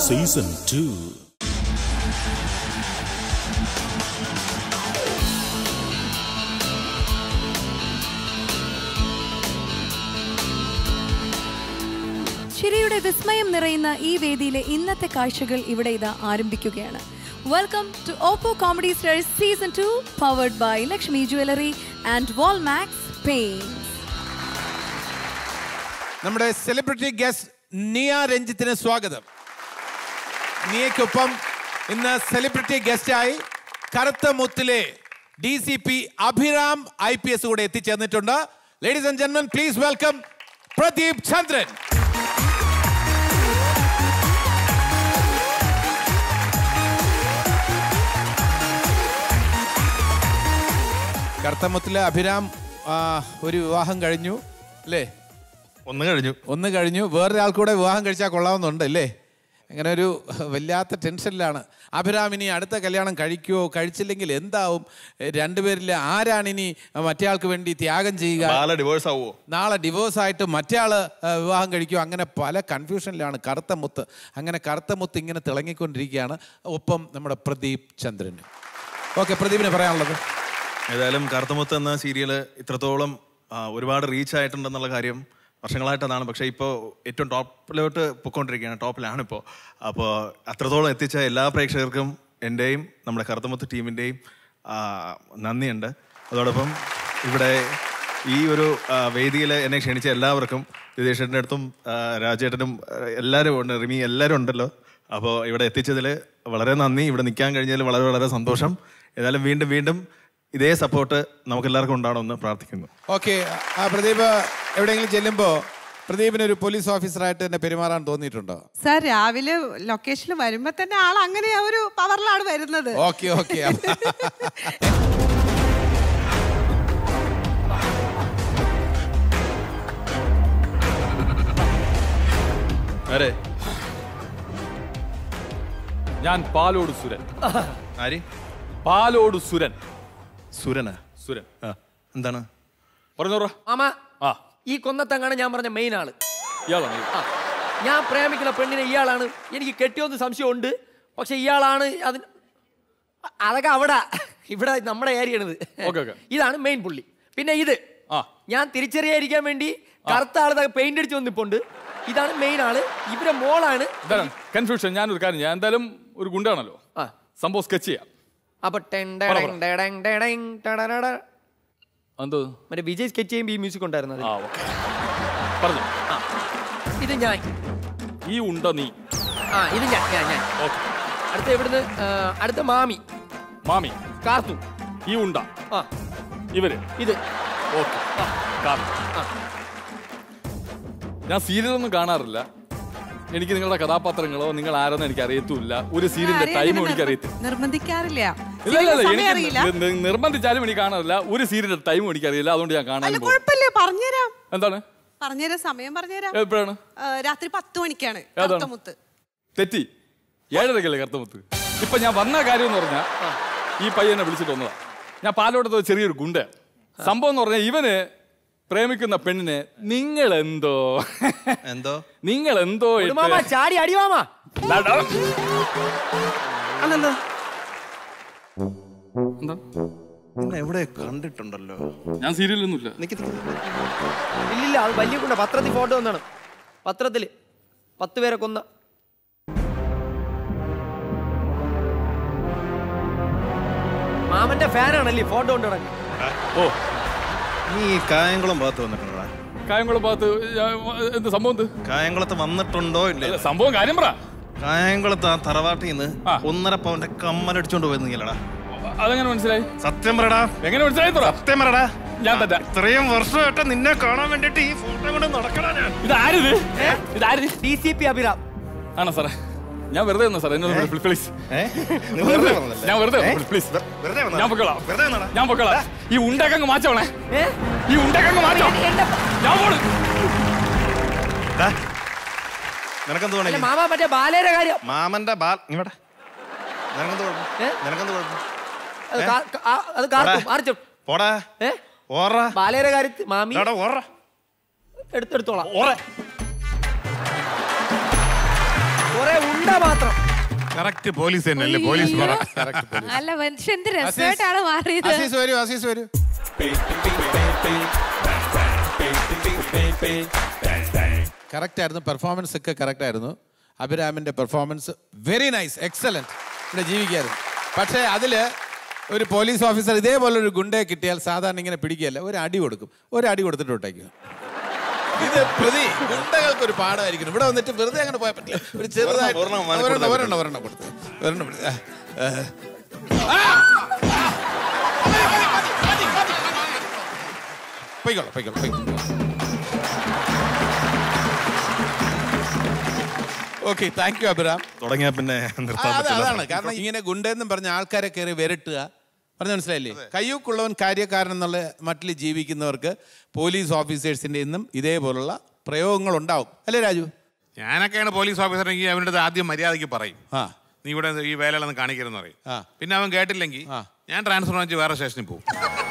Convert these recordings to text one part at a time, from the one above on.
Season two ചിരിയുടെ വിസ്മയം നിറയുന്ന ഈ വേദിയിലെ ഇന്നത്തെ കാഴ്ചകൾ ഇവിടെ ഇതാ ആരംഭിക്കുകയാണ് welcome to Oppo comedy stars season two powered by Lakshmi jewellery and Walmax paints നമ്മുടെ സെലിബ്രിറ്റി ഗസ്റ്റ് നിയ രഞ്ജിത്തിന് സ്വാഗതം നിയയ്ക്കൊപ്പം ഇന്ന് സെലിബ്രിറ്റി ഗസ്റ്റായി കറുത്ത മുത്തിലെ D C P Abhiram I P S കൂടെ എത്തിച്ചേർന്നിട്ടുണ്ട് ലേഡീസ് ആൻഡ് ജെന്മൻ പ്ലീസ് വെൽക്കം പ്രദീപ് ചന്ദ്രൻ കറുത്തമുത്തിലെ അഭിരാം ആ, ഒരു വിവാഹം കഴിഞ്ഞു അല്ലേ ഒന്ന് കഴിഞ്ഞു ഒന്ന് കഴിഞ്ഞു വേറൊരാൾ കൂടെ വിവാഹം കഴിച്ചാൽ കൊള്ളാവുന്നുണ്ട് അല്ലേ അങ്ങനെ ഒരു വല്ലാത്ത ടെൻഷനിലാണ് അഭിരാം ഇനി അടുത്ത കല്യാണം കഴിക്കുമോ കഴിച്ചില്ലെങ്കിൽ എന്താവും എ, രണ്ടുപേരിൽ ആരാണ് ഇനി മറ്റേ ആൾക്ക് വേണ്ടി ത്യാഗം ചെയ്യുക ബാല ഡിവോഴ്സ് ആവുമോ നാളെ ഡിവോഴ്സ് ആയിട്ട് മറ്റേ ആള് ആ, വിവാഹം കഴിക്കുമോ അങ്ങനെ പല കൺഫ്യൂഷനിലാണ് കറുത്ത മുത്ത് അങ്ങനെ കറുത്ത മുത്ത് ഇങ്ങനെ തിളങ്ങിക്കൊണ്ടിരിക്കുകയാണ് ഒപ്പം നമ്മുടെ പ്രദീപ് ചന്ദ്രൻ ഓക്കെ പ്രദീപിന് പറയാനുള്ളത് ഏതായാലും കറുത്തമുത്ത് എന്ന സീരിയൽ ഇത്രത്തോളം ആ, ഒരുപാട് റീച്ച് ആയിട്ടുണ്ടെന്നുള്ള കാര്യം വർഷങ്ങളായിട്ടതാണ് പക്ഷേ ഇപ്പോൾ ഏറ്റവും ടോപ്പിലോട്ട് പൊയ്ക്കൊണ്ടിരിക്കുകയാണ് ടോപ്പിലാണ് ഇപ്പോൾ അപ്പോൾ അത്രത്തോളം എത്തിച്ച എല്ലാ പ്രേക്ഷകർക്കും എൻ്റെയും നമ്മുടെ കറുത്തമുത്ത് ടീമിൻ്റെയും നന്ദിയുണ്ട് അതോടൊപ്പം ഇവിടെ ഈ ഒരു വേദിയിൽ എന്നെ ക്ഷണിച്ച എല്ലാവർക്കും ദിതേഷേട്ടൻ്റെ അടുത്തും ആ, രാജേട്ടനും ആ, എല്ലാവരും ഉണ്ട് റിമി എല്ലാവരും ഉണ്ടല്ലോ അപ്പോൾ ഇവിടെ എത്തിച്ചതിൽ വളരെ നന്ദി ഇവിടെ നിൽക്കാൻ കഴിഞ്ഞതിൽ വളരെ വളരെ സന്തോഷം ഏതായാലും വീണ്ടും വീണ്ടും ഇതേ സപ്പോർട്ട് നമുക്ക് എല്ലാവർക്കും ഉണ്ടാവണമെന്ന് പ്രാർത്ഥിക്കുന്നു ഓക്കെ ആ പ്രദീപ് എവിടെയെങ്കിലും ചെല്ലുമ്പോൾ പ്രദീപിന് ഒരു പോലീസ് ഓഫീസറായിട്ട് തന്നെ പെരുമാറാൻ തോന്നിയിട്ടുണ്ടോ സാർ രാവിലെ ലൊക്കേഷനിൽ വരുമ്പോ തന്നെ ആൾ അങ്ങനെ ആ ഒരു പവറിലാണ് വരുന്നത് ഓക്കെ ഓക്കെ അരെ ഞാൻ പാലോട് സുരൻ ആരി പാലോട് സുരൻ സുരനാ സുരൻ ആ എന്താണ് പറഞ്ഞോറ മാമ ആ ഈ കൊന്നത്തങ്ങാണ് ഞാൻ പറഞ്ഞ മെയിൻ ആള് ഇയാളാണ് ആ ഞാൻ പ്രേമിക്കുന്ന പെണ്ണിനെ ഇയാളാണ് എനിക്ക് കെട്ടിയോന്ന് സംശയമുണ്ട് പക്ഷെ ഇയാളാണ് അതിന് അ- അതൊക്കെ അവിടെ ഇവിടെ നമ്മുടെ ഏരിയയാണിത് ഓക്കേ, ഓക്കേ. ഇതാണ് മെയിൻ പുള്ളി പിന്നെ ഇത് ആ. ഞാൻ തിരിച്ചറിയാതിരിക്കാൻ വേണ്ടി കറുത്ത ആള് പെയിന്റ് അടിച്ച് വന്നിപ്പുണ്ട് ഇതാണ് മെയിൻ ആള് ഇവരെ മോളാണ് എന്താണ് കൺഫ്യൂഷൻ ഞാനൊരു കാര്യം ഞാൻ എന്തായാലും ഒരു ഗുണ്ടാണല്ലോ ആ സംഭവം സ്കെച്ച് ചെയ്യാം അപ്പൊ ടെൻ പറ, ഡെഡങ് പറ. ഡെഡങ് ഡെഡങ് ടടടട. എന്തോ മറ്റേ വിജയ് സ്കെച്ച് ചെയ്യുമ്പോൾ ഈ മ്യൂസിക് ഉണ്ടായിരുന്നത് ആ ഓക്കെ പറഞ്ഞു ഇത് ഞാൻ ഈ ഉണ്ട നീ ആ ഇത് ഞാൻ ഞാൻ ഞാൻ ഓക്കെ അടുത്ത ഇവിടുന്ന് ആ, അടുത്ത മാമി മാമി കാർത്തു ഈ ഉണ്ട ആ ഇവര് ഇത് ഓക്കെ ഞാൻ സീരിയലൊന്നും കാണാറില്ല എനിക്ക് നിങ്ങളുടെ കഥാപാത്രങ്ങളോ നിങ്ങൾ ആരെന്ന് എനിക്ക് അറിയത്തുമില്ല ഒരു സീരിയലിന്റെ ആരെയും ടൈമും അങ്ങനെ എനിക്ക് അറിയത്തില്ല നിർബ- നിർബന്ധിക്കാറില്ല ഇല്ല ഇല്ല ഇല്ല സമയം എനിക്ക് അറിയില്ല നി- നി- നിർബന്ധിച്ചാലും എനിക്ക് കാണാറില്ല ഒരു സീരിയലിന്റെ ടൈമും എനിക്ക് അറിയില്ല അതുകൊണ്ട് ഞാൻ അല്ല കാണാനും പോകും കുഴപ്പമില്ല പറഞ്ഞുതരാം എന്താണ് പറഞ്ഞുതരാം സമയം പറഞ്ഞുതരാം എപ്പോഴാണ് ആ, രാത്രി പത്ത് മണിക്കാണ് ഏതാണ്? കറുത്തമുത്ത് തെറ്റി ഏഴരക്കല്ലേ കറുത്തമുത്ത് ഇപ്പൊ ഞാൻ വന്ന കാര്യം എന്ന് പറഞ്ഞാൽ ഈ പയ്യനെ വിളിച്ചിട്ട് വന്നതാ ഞാൻ പാലോടത്ത് ഒരു ചെറിയൊരു ഗുണ്ട സംഭവം എന്ന് പറഞ്ഞാൽ ഇവന് പ്രേമിക്കുന്ന പെണ്ണിനെ നിങ്ങൾ എന്തോ എന്തോ നിങ്ങൾ എന്തോ ഒരു മാമ ചാടി അടി മാമ നിന്നെ എവിടെ കണ്ടിട്ടുണ്ടല്ലോ ഞാൻ സീരിയലൊന്നുമില്ല നിക്ക് നിക്ക്. ഇല്ലില്ല അത് വലിയ കൊണ്ട പത്രത്തിൽ ഫോട്ടോ വന്നാണ് പത്രത്തില് പത്ത് പേരെ കൊന്ന മാമന്റെ ഫാനാണല്ലേ ഫോട്ടോ കൊണ്ട് നടക്കുന്നത് ഓ നീ ഈ കായംകുളം ഭാഗത്ത് വന്നിട്ടുണ്ടോ കായംകുളം ഭാഗത്ത് ഞാൻ- എന്ത് സംഭവം എന്ത് കായംകുളത്ത് വന്നിട്ടുണ്ടോ ഇല്ലേ അല്ല, സംഭവം കാര്യം പറ കായംകുളത്ത് ആ തറവാട്ടിൽ നിന്ന് ആ. ഒന്നര പവന്റെ കമ്മലടിച്ചോണ്ട് പോയിരുന്നില്ലടാ അതെങ്ങനെ മനസ്സിലായി സത്യം പറടാ എങ്ങനെ മനസ്സിലായി പറ സത്യം പറടാ ഞാൻ തന്നെ ഇത്രയും വർഷമായിട്ട് നിന്നെ കാണാൻ വേണ്ടിട്ട് ഈ ഫോട്ടോ കൊണ്ട് നടക്കണ ഞാൻ ഇതാരിത് ഇതാരിത് ഡി സി പി അഭിരാം ആണോ സാറേ ഞാൻ വെറുതെ വന്നു സാറേ എന്നോട് പ്ലീസ് ഏ? നീ വെറുതെ വന്നതല്ലേ? ഞാൻ വെറുതെ ഏ? വന്നു, please. വെ- വെറുതെ വന്നതാ? ഞാൻ പൊക്കോളാം വെറുതെ വന്നതാ? ഞാൻ പൊക്കോളാം ഈ ഉണ്ടക്കങ്ങ് മാറ്റോണേ ഏ? ഈ ഉണ്ടക്കങ്ങ് മാറ്റോ ഞാൻ പോണു ദാ, നിനക്കെന്ത് അല്ല വേണമെങ്കിൽ മാമ മറ്റേ ബാലയുടെ കാര്യം മാമന്റെ ബാൽ ഇവിടെ നിനക്കെന്ത് കുഴപ്പം ഏ? നിനക്കെന്ത് കുഴപ്പം അത് കാ- കാ- ആ, അത് കാർത്തും ആർച്ചും പോടാ ഏ ഓറ ബാലയുടെ കാര്യത്തിൽ മാമി എടാ, ഓറ എടുത്തെടുത്തോളാം ഓറ കുറെ ഉണ്ട ഗുണ്ട മാത്രം കറക്റ്റ് പോലീസ് തന്നെ അല്ലേ പോലീസ് പറ അല്ല മനുഷ്യ എന്ത് രസമായിട്ടാണ് മാറിയത് അസീസ് വരൂ അസീസ് വരൂ കറക്റ്റ് ആയിരുന്നു പെർഫോമൻസ് ഒക്കെ കറക്റ്റ് ആയിരുന്നു അഭിരാമിന്റെ പെർഫോമൻസ് വെരി നൈസ് എക്സലന്റ് ഇവിടെ ജീവിക്കായിരുന്നു പക്ഷേ അതിൽ ഒരു പോലീസ് ഓഫീസർ ഇതേപോലെ ഒരു ഗുണ്ടയെ കിട്ടിയാൽ സാധാരണ ഇങ്ങനെ പിടിക്കുകയല്ല ഒരു അടി കൊടുക്കും ഒരു അടി കൊടുത്തിട്ട് വിട്ടേക്കും ഇത് പ്രതി ഗുണ്ടകൾക്ക് ഒരു പാഠമായിരിക്കും ഇവിടെ വന്നിട്ട് വെറുതെ അങ്ങനെ പോയാൽ പറ്റില്ല ഒരു ചെറുതായിട്ട് ഒരെണ്ണം മാറി ഒരെണ്ണം കൊടുത്താൽ ഒരെണ്ണം ഒരെണ്ണം കൊടുത്ത് ഒരെണ്ണം കൊടുത്ത്. ആ, ആ. പോയിക്കോളാം പോയിക്കോളാം പോയിക്കോളാം ഓക്കെ താങ്ക് യു അഭിരാം തുടങ്ങിയാ പിന്നെ ആ, നിർത്താൻ അത് പറ്റില്ല അതാണ് കാരണം ഇങ്ങനെ ഗുണ്ടെന്നും പറഞ്ഞ ആൾക്കാരെ കയറി വിരട്ടുക പറഞ്ഞ മനസ്സിലായില്ലേ കയ്യൂക്കുള്ളവൻ കാര്യക്കാരൻ എന്നുള്ള മട്ടിൽ ജീവിക്കുന്നവർക്ക് പോലീസ് ഓഫീസേഴ്സിന്റെ ഇന്നും ഇതേപോലുള്ള പ്രയോഗങ്ങൾ ഉണ്ടാവും അല്ലേ രാജു ഞാനൊക്കെയാണ് പോലീസ് ഓഫീസറെങ്കിൽ അവൻ്റെ അടുത്ത് ആദ്യം മര്യാദയ്ക്ക് പറയും ആ നീ ഇവിടെ ഈ വേലകളൊന്നും കാണിക്കരുതെന്ന് പറയും ആ. പിന്നെ അവൻ കേട്ടില്ലെങ്കിൽ ആ. ഞാൻ ട്രാൻസ്ഫർ വാങ്ങിച്ച് വേറെ സ്റ്റേഷനിൽ പോകും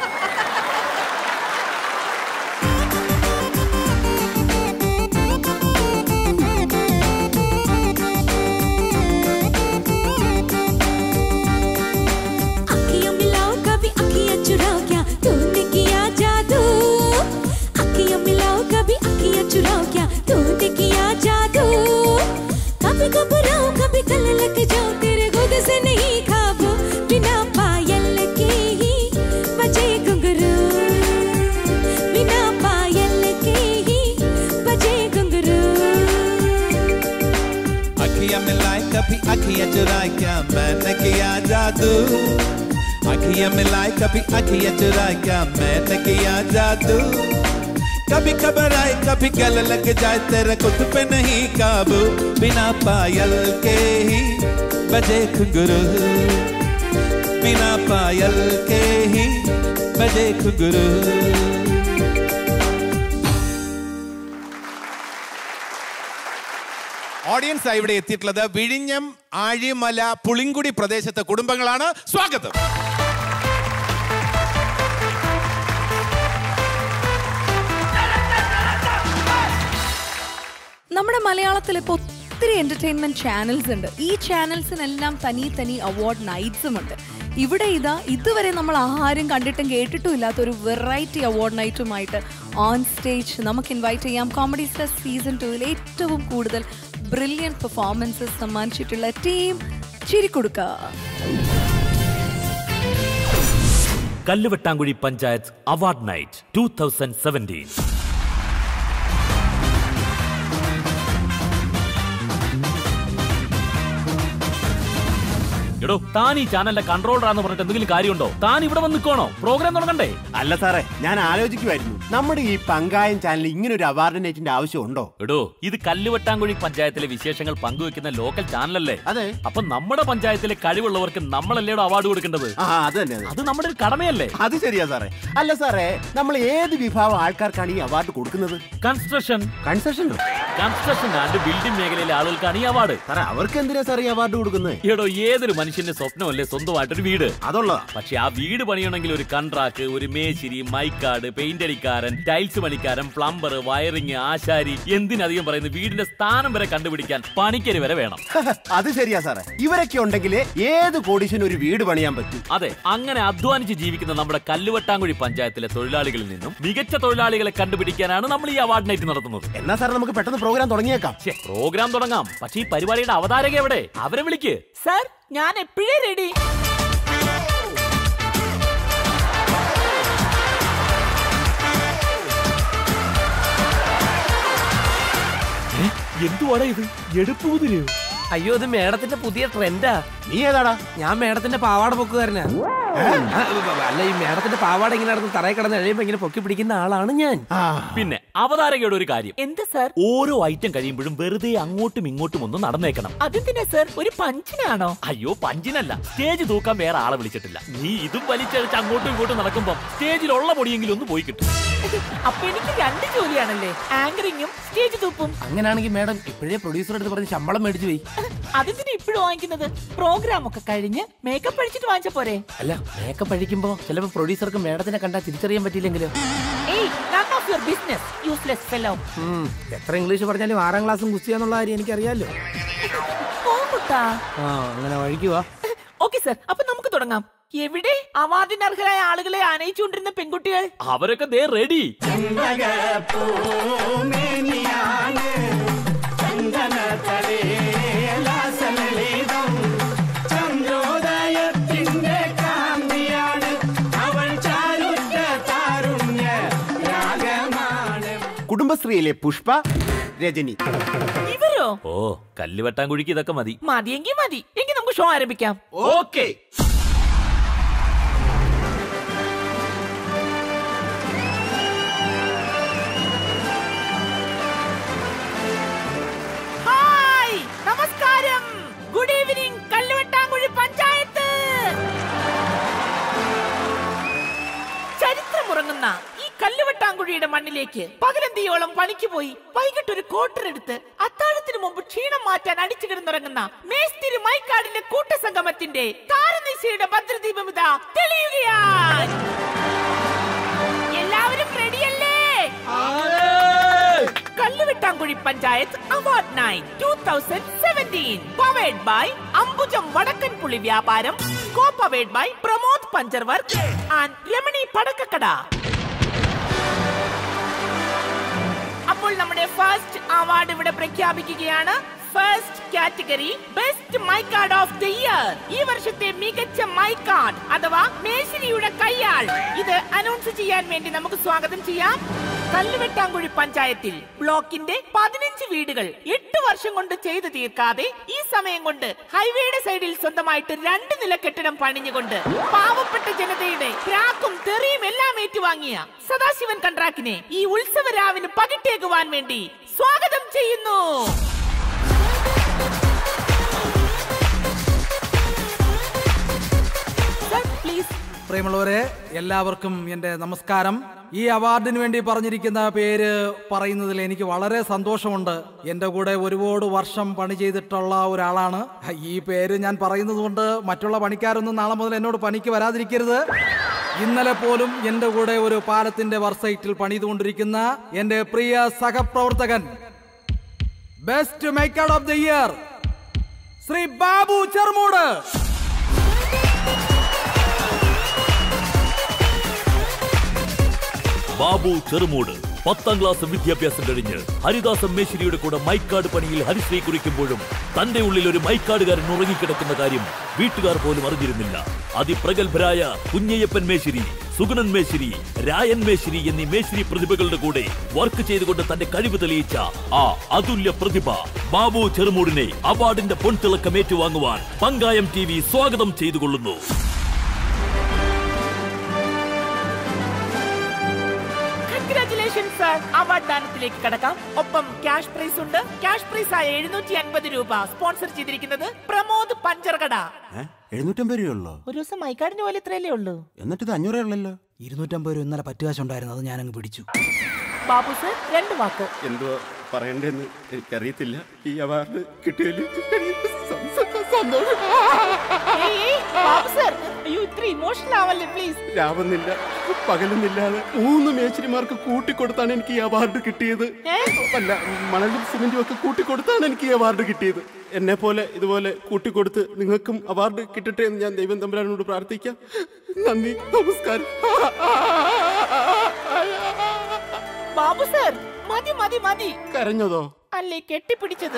अखियां मिलाओ कभी अखियां चुराओ क्या तूने किया जादू अखियां मिलाओ कभी अखियां चुराओ क्या तूने किया जादू कभी घबराओ कभी गल लग जाओ तेरे खुद से नहीं खाबो बिना पायल के ही बजे घुंघरू बिना पायल के ही बजे घुंघरू अखियां मिलाए कभी अखियां चुराए क्या मैंने किया जादू अखियां मिलाए कभी अखियां चुराए क्या मैंने किया जादू कभी खबर आए कभी गल लग जाए तेरे खुद पे नहीं काबू बिना पायल के ही बजे घुंघरू बिना पायल के ही बजे घुंघरू ഓഡിയൻസ് ആയി ഇവിടെ എത്തിയിട്ടുള്ളത് വിഴിഞ്ഞം ആഴിമല പുളിങ്കുടി പ്രദേശത്തെ കുടുംബങ്ങളാണ് സ്വാഗതം നമ്മുടെ മലയാളത്തിൽ ഇപ്പോൾ ഒത്തിരി എന്റർടൈൻമെന്റ് ചാനൽസ് ഉണ്ട് ഈ ചാനൽസിനെല്ലാം തനി തനി അവാർഡ് നൈറ്റ്സും ഉണ്ട് ഇവിടെ ഇതാ ഇതുവരെ നമ്മൾ ആരും കണ്ടിട്ടും കേട്ടിട്ടും ഇല്ലാത്ത ഒരു വെറൈറ്റി അവാർഡ് നൈറ്റുമായിട്ട് ഓൺ സ്റ്റേജ് നമുക്ക് ഇൻവൈറ്റ് ചെയ്യാം കോമഡി സ്റ്റാർ സീസൺ ടുവിൽ ഏറ്റവും കൂടുതൽ ബ്രില്യൻ പെർഫോമൻസസ് സമ്മാനിച്ചിട്ടുള്ള ടീം ചിരിക്കൊടുക്ക Kalluvettankuzhy panchayat award night two thousand seventeen എടോ താൻ ഈ ചാനലിന്റെ കൺട്രോളറാന്ന് പറഞ്ഞിട്ട് എന്തെങ്കിലും കാര്യമുണ്ടോ താൻ ഇവിടെ വന്ന് നിൽക്കണോ പ്രോഗ്രാം തുടങ്ങണ്ടേ അല്ല സാറേ ഞാൻ ആലോചിക്കുമായിരുന്നു നമ്മുടെ ഈ പങ്കായം ചാനൽ ഇങ്ങനെ ഒരു അവാർഡ് നൈറ്റിന്റെ ആവശ്യമുണ്ടോ എടോ ഇത് കല്ലുവെട്ടാങ്കുഴി പഞ്ചായത്തിലെ വിശേഷങ്ങൾ പങ്കുവെക്കുന്ന ലോക്കൽ ചാനലല്ലേ അതെ അപ്പൊ നമ്മുടെ പഞ്ചായത്തിലെ കഴിവുള്ളവർക്ക് നമ്മളല്ലേടോ അവാർഡ് കൊടുക്കേണ്ടത് ആ അത് തന്നെ അത്. അത് നമ്മുടെ ഒരു കടമയല്ലേ അത് ശരിയാ സാറേ അല്ല സാറേ നമ്മൾ ഏത് വിഭാഗം ആൾക്കാർക്കാണ് ഈ അവാർഡ് കൊടുക്കുന്നത് കൺസ്ട്രക്ഷൻ കൺസെഷനോ കൺസ്ട്രക്ഷൻ ആൻഡ് ബിൽഡിംഗ് മേഖലയിലെ ആളുകൾക്കാണ് ഈ അവാർഡ് സാറേ അവർക്ക് എന്തിനാ സാറേ ഈ അവാർഡ് കൊടുക്കുന്നത് എടോ ഏതൊരു മനുഷ്യന്റെ സ്വപ്നമല്ലേ സ്വന്തമായിട്ടൊരു വീട് അതുള്ളതാ പക്ഷെ ആ വീട് പണിയണമെങ്കിൽ ഒരു കൺട്രാക്ട് ഒരു മേശിരി മൈക്കാട് പെയിന്റ് അടിക്കാരൻ ടൈൽസ് പണിക്കാരൻ പ്ലംബർ വയറിങ് ആശാരി എന്തിനധികം പറയുന്നു വീടിന്റെ സ്ഥാനം വരെ കണ്ടുപിടിക്കാൻ പണിക്കര് വരെ വേണം അത് ശരിയാ സാറേ ഇവരൊക്കെ ഉണ്ടെങ്കിൽ ഏത് കോടീശനും ഒരു വീട് പണിയാൻ പറ്റും അതെ അങ്ങനെ അധ്വാനിച്ച് ജീവിക്കുന്ന നമ്മുടെ കല്ലുവട്ടാങ്കുഴി പഞ്ചായത്തിലെ തൊഴിലാളികളിൽ നിന്നും മികച്ച തൊഴിലാളികളെ കണ്ടുപിടിക്കാനാണ് നമ്മൾ ഈ അവാർഡ് നൈറ്റ് നടത്തുന്നത് എന്നാ സാറേ നമുക്ക് പെട്ടെന്ന് പ്രോഗ്രാം തുടങ്ങിയേക്കാം ഛെ, പ്രോഗ്രാം തുടങ്ങാം പക്ഷേ ഈ പരിപാടിയുടെ അവതാരക എവിടെ അവരെ വിളിക്ക് സാർ ഞാൻ എപ്പോഴേ റെഡി എന്തുവാടാ ഇത് എടുപ്പ് കുതിരയോ അയ്യോ ഇത് മേഡത്തിന്റെ പുതിയ ട്രെൻഡാ നീ ഏതാടാ ഞാൻ മേഡത്തിന്റെ പാവാട പൊക്കുകാരനാ ആ, അല്ല ഈ മേഡത്തിന്റെ പാവാട ഇങ്ങനെ നടന്ന് തറയിൽ കിടന്ന് എഴുതുമ്പോ ഇങ്ങനെ പൊക്കി പിടിക്കുന്ന ആളാണ് ഞാൻ പിന്നെ അവതാരകയുടെ ഒരു കാര്യം എന്ത് സാർ ഓരോ ഐറ്റം കഴിയുമ്പോഴും വെറുതെ അങ്ങോട്ടും ഇങ്ങോട്ടും ഒന്ന് നടന്നേക്കണം അതെന്തിനാ സാർ ഒരു പഞ്ചിനാണോ അയ്യോ പഞ്ചിനല്ല സ്റ്റേജ് തൂക്കാൻ വേറെ ആളെ വിളിച്ചിട്ടില്ല നീ ഇതും വലിച്ചഴിച്ച് അങ്ങോട്ടും ഇങ്ങോട്ടും നടക്കുമ്പോ സ്റ്റേജിലുള്ള പൊടിയെങ്കിലും ഒന്ന് പോയി കിട്ടും അപ്പൊ എനിക്ക് രണ്ട് ജോലിയാണല്ലേ ആങ്കറിങ്ങും സ്റ്റേജ് തൂപ്പും അങ്ങനെയാണെങ്കിൽ മേഡം ഇപ്പോഴേ പ്രൊഡ്യൂസർ എടുത്ത് പറഞ്ഞ് ശമ്പളം മേടിച്ചു പോയി അതെന്തിനാ ഇപ്പോഴും വാങ്ങിക്കുന്നത് പ്രോഗ്രാം ഒക്കെ കഴിഞ്ഞ് മേക്കപ്പ് അടിച്ചിട്ട് വാങ്ങിച്ച പോരെ അല്ല മേക്കപ്പ് അഴിക്കുമ്പോ ചിലപ്പോ പ്രൊഡ്യൂസർക്ക് മേഡത്തിനെ കണ്ടാൽ തിരിച്ചറിയാൻ പറ്റിയില്ലെങ്കിലോ hey none of your business useless fellow ഉം, എത്ര ഇംഗ്ലീഷ് പറഞ്ഞാലും ആറാം ക്ലാസ്സും കുസ്തിയാന്നുള്ള കാര്യം എനിക്കറിയാലോ പോകാൻ ചേട്ടാ ആ അങ്ങനെ വഴിക്കുവാ ഓക്കെ സർ അപ്പൊ നമുക്ക് തുടങ്ങാം എവിടെ അവാർഡിന് അർഹരായ ആളുകളെ ആനയിച്ചുകൊണ്ടിരുന്ന പെൺകുട്ടികൾ അവരൊക്കെ ദേ റെഡി ചന്ദ്രോദയത്തിന്റെ കാന്തിയാണ് അവൾ ചാരുറ്റ താരുണ്യ രാഗമാണ് കുടുംബശ്രീയിലെ പുഷ്പ രജനി ഇവരോ ഓ കല്ലുവെട്ടാൻ കുഴിക്ക് ഇതൊക്കെ മതി മതിയെങ്കിൽ മതി എങ്കിൽ നമുക്ക് ഷോ ആരംഭിക്കാം ഓക്കെ ഹായ് നമസ്കാരം ഗുഡ് ഈവനിങ് കല്ലുവെട്ടാങ്കുഴി പഞ്ചായത്ത് ചരിത്രമുറങ്ങുന്ന ഈ കല്ലുവെട്ടാങ്കുഴിയുടെ മണ്ണിലേക്ക് പകലന്തിയോളം പണിക്ക് പോയി വൈകിട്ട് ഒരു കോട്ടർ എടുത്ത് അത്താഴത്തിന് മുമ്പ് ക്ഷീണം മാറ്റാൻ അടിച്ചു കിടന്നുറങ്ങുന്ന മേസ്തിരി മൈക്കാടിന്റെ കൂട്ടസംഗമത്തിന്റെ താരനിശയുടെ ഭദ്രദീപം ഇതാ തെളിയുകയാണ് എല്ലാവരും റെഡിയല്ലേ Kalluvettankuzhy panchayat award night two thousand seventeen powered by Ambujam Vadakkan Puli Vyaparam co powered by Pramod puncture work and Ramani Padakkakada അപ്പോൾ നമ്മുടെ ഫസ്റ്റ് അവാർഡ് ഇവിടെ പ്രഖ്യാപിക്കുകയാണ് first category best my card of the year ഈ വർഷത്തെ മികച്ച മൈ കാർഡ് അഥവാ മേശിരിയുടെ കയ്യാൾ ഇത് അനൗൺസ് ചെയ്യാൻ വേണ്ടി നമുക്ക് സ്വാഗതം ചെയ്യാം കല്ലുവെട്ടാങ്കുഴി പഞ്ചായത്തിൽ ബ്ലോക്കിന്റെ പതിനഞ്ച് വീടുകൾ എട്ട് വർഷം കൊണ്ട് ചെയ്തു തീർക്കാതെ ഈ സമയം കൊണ്ട് ഹൈവേയുടെ സൈഡിൽ സ്വന്തമായിട്ട് രണ്ട് നില കെട്ടിടം പണിഞ്ഞുകൊണ്ട് പാവപ്പെട്ട ജനതയുടെ ക്രാക്കും തെറിയും എല്ലാം ഏറ്റുവാങ്ങിയ സദാശിവൻ കൺട്രാക്കിനെ ഈ ഉത്സവ രാവിന് പകിട്ടേകുവാൻ വേണ്ടി സ്വാഗതം ചെയ്യുന്നു പ്ലീസ് പ്രിയമുള്ളവരെ എല്ലാവർക്കും എൻ്റെ നമസ്കാരം ഈ അവാർഡിന് വേണ്ടി പറഞ്ഞിരിക്കുന്ന പേര് പറയുന്നതിൽ എനിക്ക് വളരെ സന്തോഷമുണ്ട് എൻ്റെ കൂടെ ഒരുപാട് വർഷം പണി ചെയ്തിട്ടുള്ള ഒരാളാണ് ഈ പേര് ഞാൻ പറയുന്നത് കൊണ്ട് മറ്റുള്ള പണിക്കാരൊന്നും നാളെ മുതൽ എന്നോട് പണിക്ക് വരാതിരിക്കരുത് ഇന്നലെ പോലും എൻ്റെ കൂടെ ഒരു പാലത്തിന്റെ വർസൈറ്റിൽ പണിതുകൊണ്ടിരിക്കുന്ന എൻ്റെ പ്രിയ സഹപ്രവർത്തകൻ best maker of the year Shri Babu Cherumood Babu Cherumood പത്താം ക്ലാസ് വിദ്യാഭ്യാസം കഴിഞ്ഞ് ഹരിദാസൻ മേശ്ശേരിയുടെ കൂടെ മൈക്കാട് പണിയിൽ ഹരിശ്രീ കുറിക്കുമ്പോഴും തന്റെ ഉള്ളിൽ ഒരു മൈക്കാടുകാരൻ ഉറങ്ങിക്കിടക്കുന്ന കാര്യം വീട്ടുകാർ പോലും അറിഞ്ഞിരുന്നില്ല അതിപ്രഗത്ഭരായ കുഞ്ഞയ്യപ്പൻ മേശ്ശേരി സുഗുണൻ മേശ്ശേരി രായൻ മേശ്ശേരി എന്നീ മേശ്ശേരി പ്രതിഭകളുടെ കൂടെ വർക്ക് ചെയ്തുകൊണ്ട് തന്റെ കഴിവ് തെളിയിച്ച ആ അതുല്യ പ്രതിഭ ബാബു ചെറുമൂടിനെ അവാർഡിന്റെ പൊൻതിളക്കം ഏറ്റുവാങ്ങുവാൻ പങ്കായം ടി വി സ്വാഗതം ചെയ്തുകൊള്ളുന്നു കൺഗ്രാറ്റുലേഷൻ സർ അവാർഡ് ദാനത്തിലേക്ക് കടക്കാം ഒപ്പം ക്യാഷ് പ്രൈസ് ഉണ്ട് ക്യാഷ് പ്രൈസ് ആയ എഴുന്നൂറ്റി അൻപത് രൂപ സ്പോൺസർ ചെയ്തിരിക്കുന്നത് പ്രമോദ് പഞ്ചർകട എഴുന്നൂറ്റമ്പത് രൂപയുള്ളോ ഒരു ദിവസം മൈക്കാടിന് പോലെ ഇത്രയല്ലേ ഉള്ളൂ എന്നിട്ട് ഇത് അഞ്ഞൂറേ ഉള്ളല്ലോ ഇരുന്നൂറ്റമ്പത് രൂപ ഇന്നലെ പറ്റുകാശുണ്ടായിരുന്നു അത് ഞാനങ്ങ് പിടിച്ചു ബാബു സർ രണ്ട് വാക്ക് എന്തുവാ പറയണ്ടെന്ന് എനിക്കറിയത്തില്ല ഈ അവാർഡ് കിട്ടിയതിൽ സന്തോഷം ബാബു സർ അയ്യോ ഇത്ര ഇമോഷണൽ ആവല്ലേ പ്ലീസ് രാവുന്നില്ല പകലുന്നില്ലാതെ മൂന്ന് മേച്ചിരിമാർക്ക് കൂട്ടിക്കൊടുത്താണ് എനിക്ക് ഈ അവാർഡ് കിട്ടിയത് അല്ല മണലും സിമെന്റും ഒക്കെ കൂട്ടിക്കൊടുത്താണ് എനിക്ക് ഈ അവാർഡ് കിട്ടിയത് എന്നെ പോലെ ഇതുപോലെ കൂട്ടിക്കൊടുത്ത് നിങ്ങൾക്കും അവാർഡ് കിട്ടട്ടെ എന്ന് ഞാൻ ദൈവം തമ്പുരാനോട് പ്രാർത്ഥിക്കാം നന്ദി നമസ്കാരം ബാബു സർ മതി മതി മതി കരഞ്ഞതോ അല്ലേ കെട്ടിപ്പിടിച്ചത്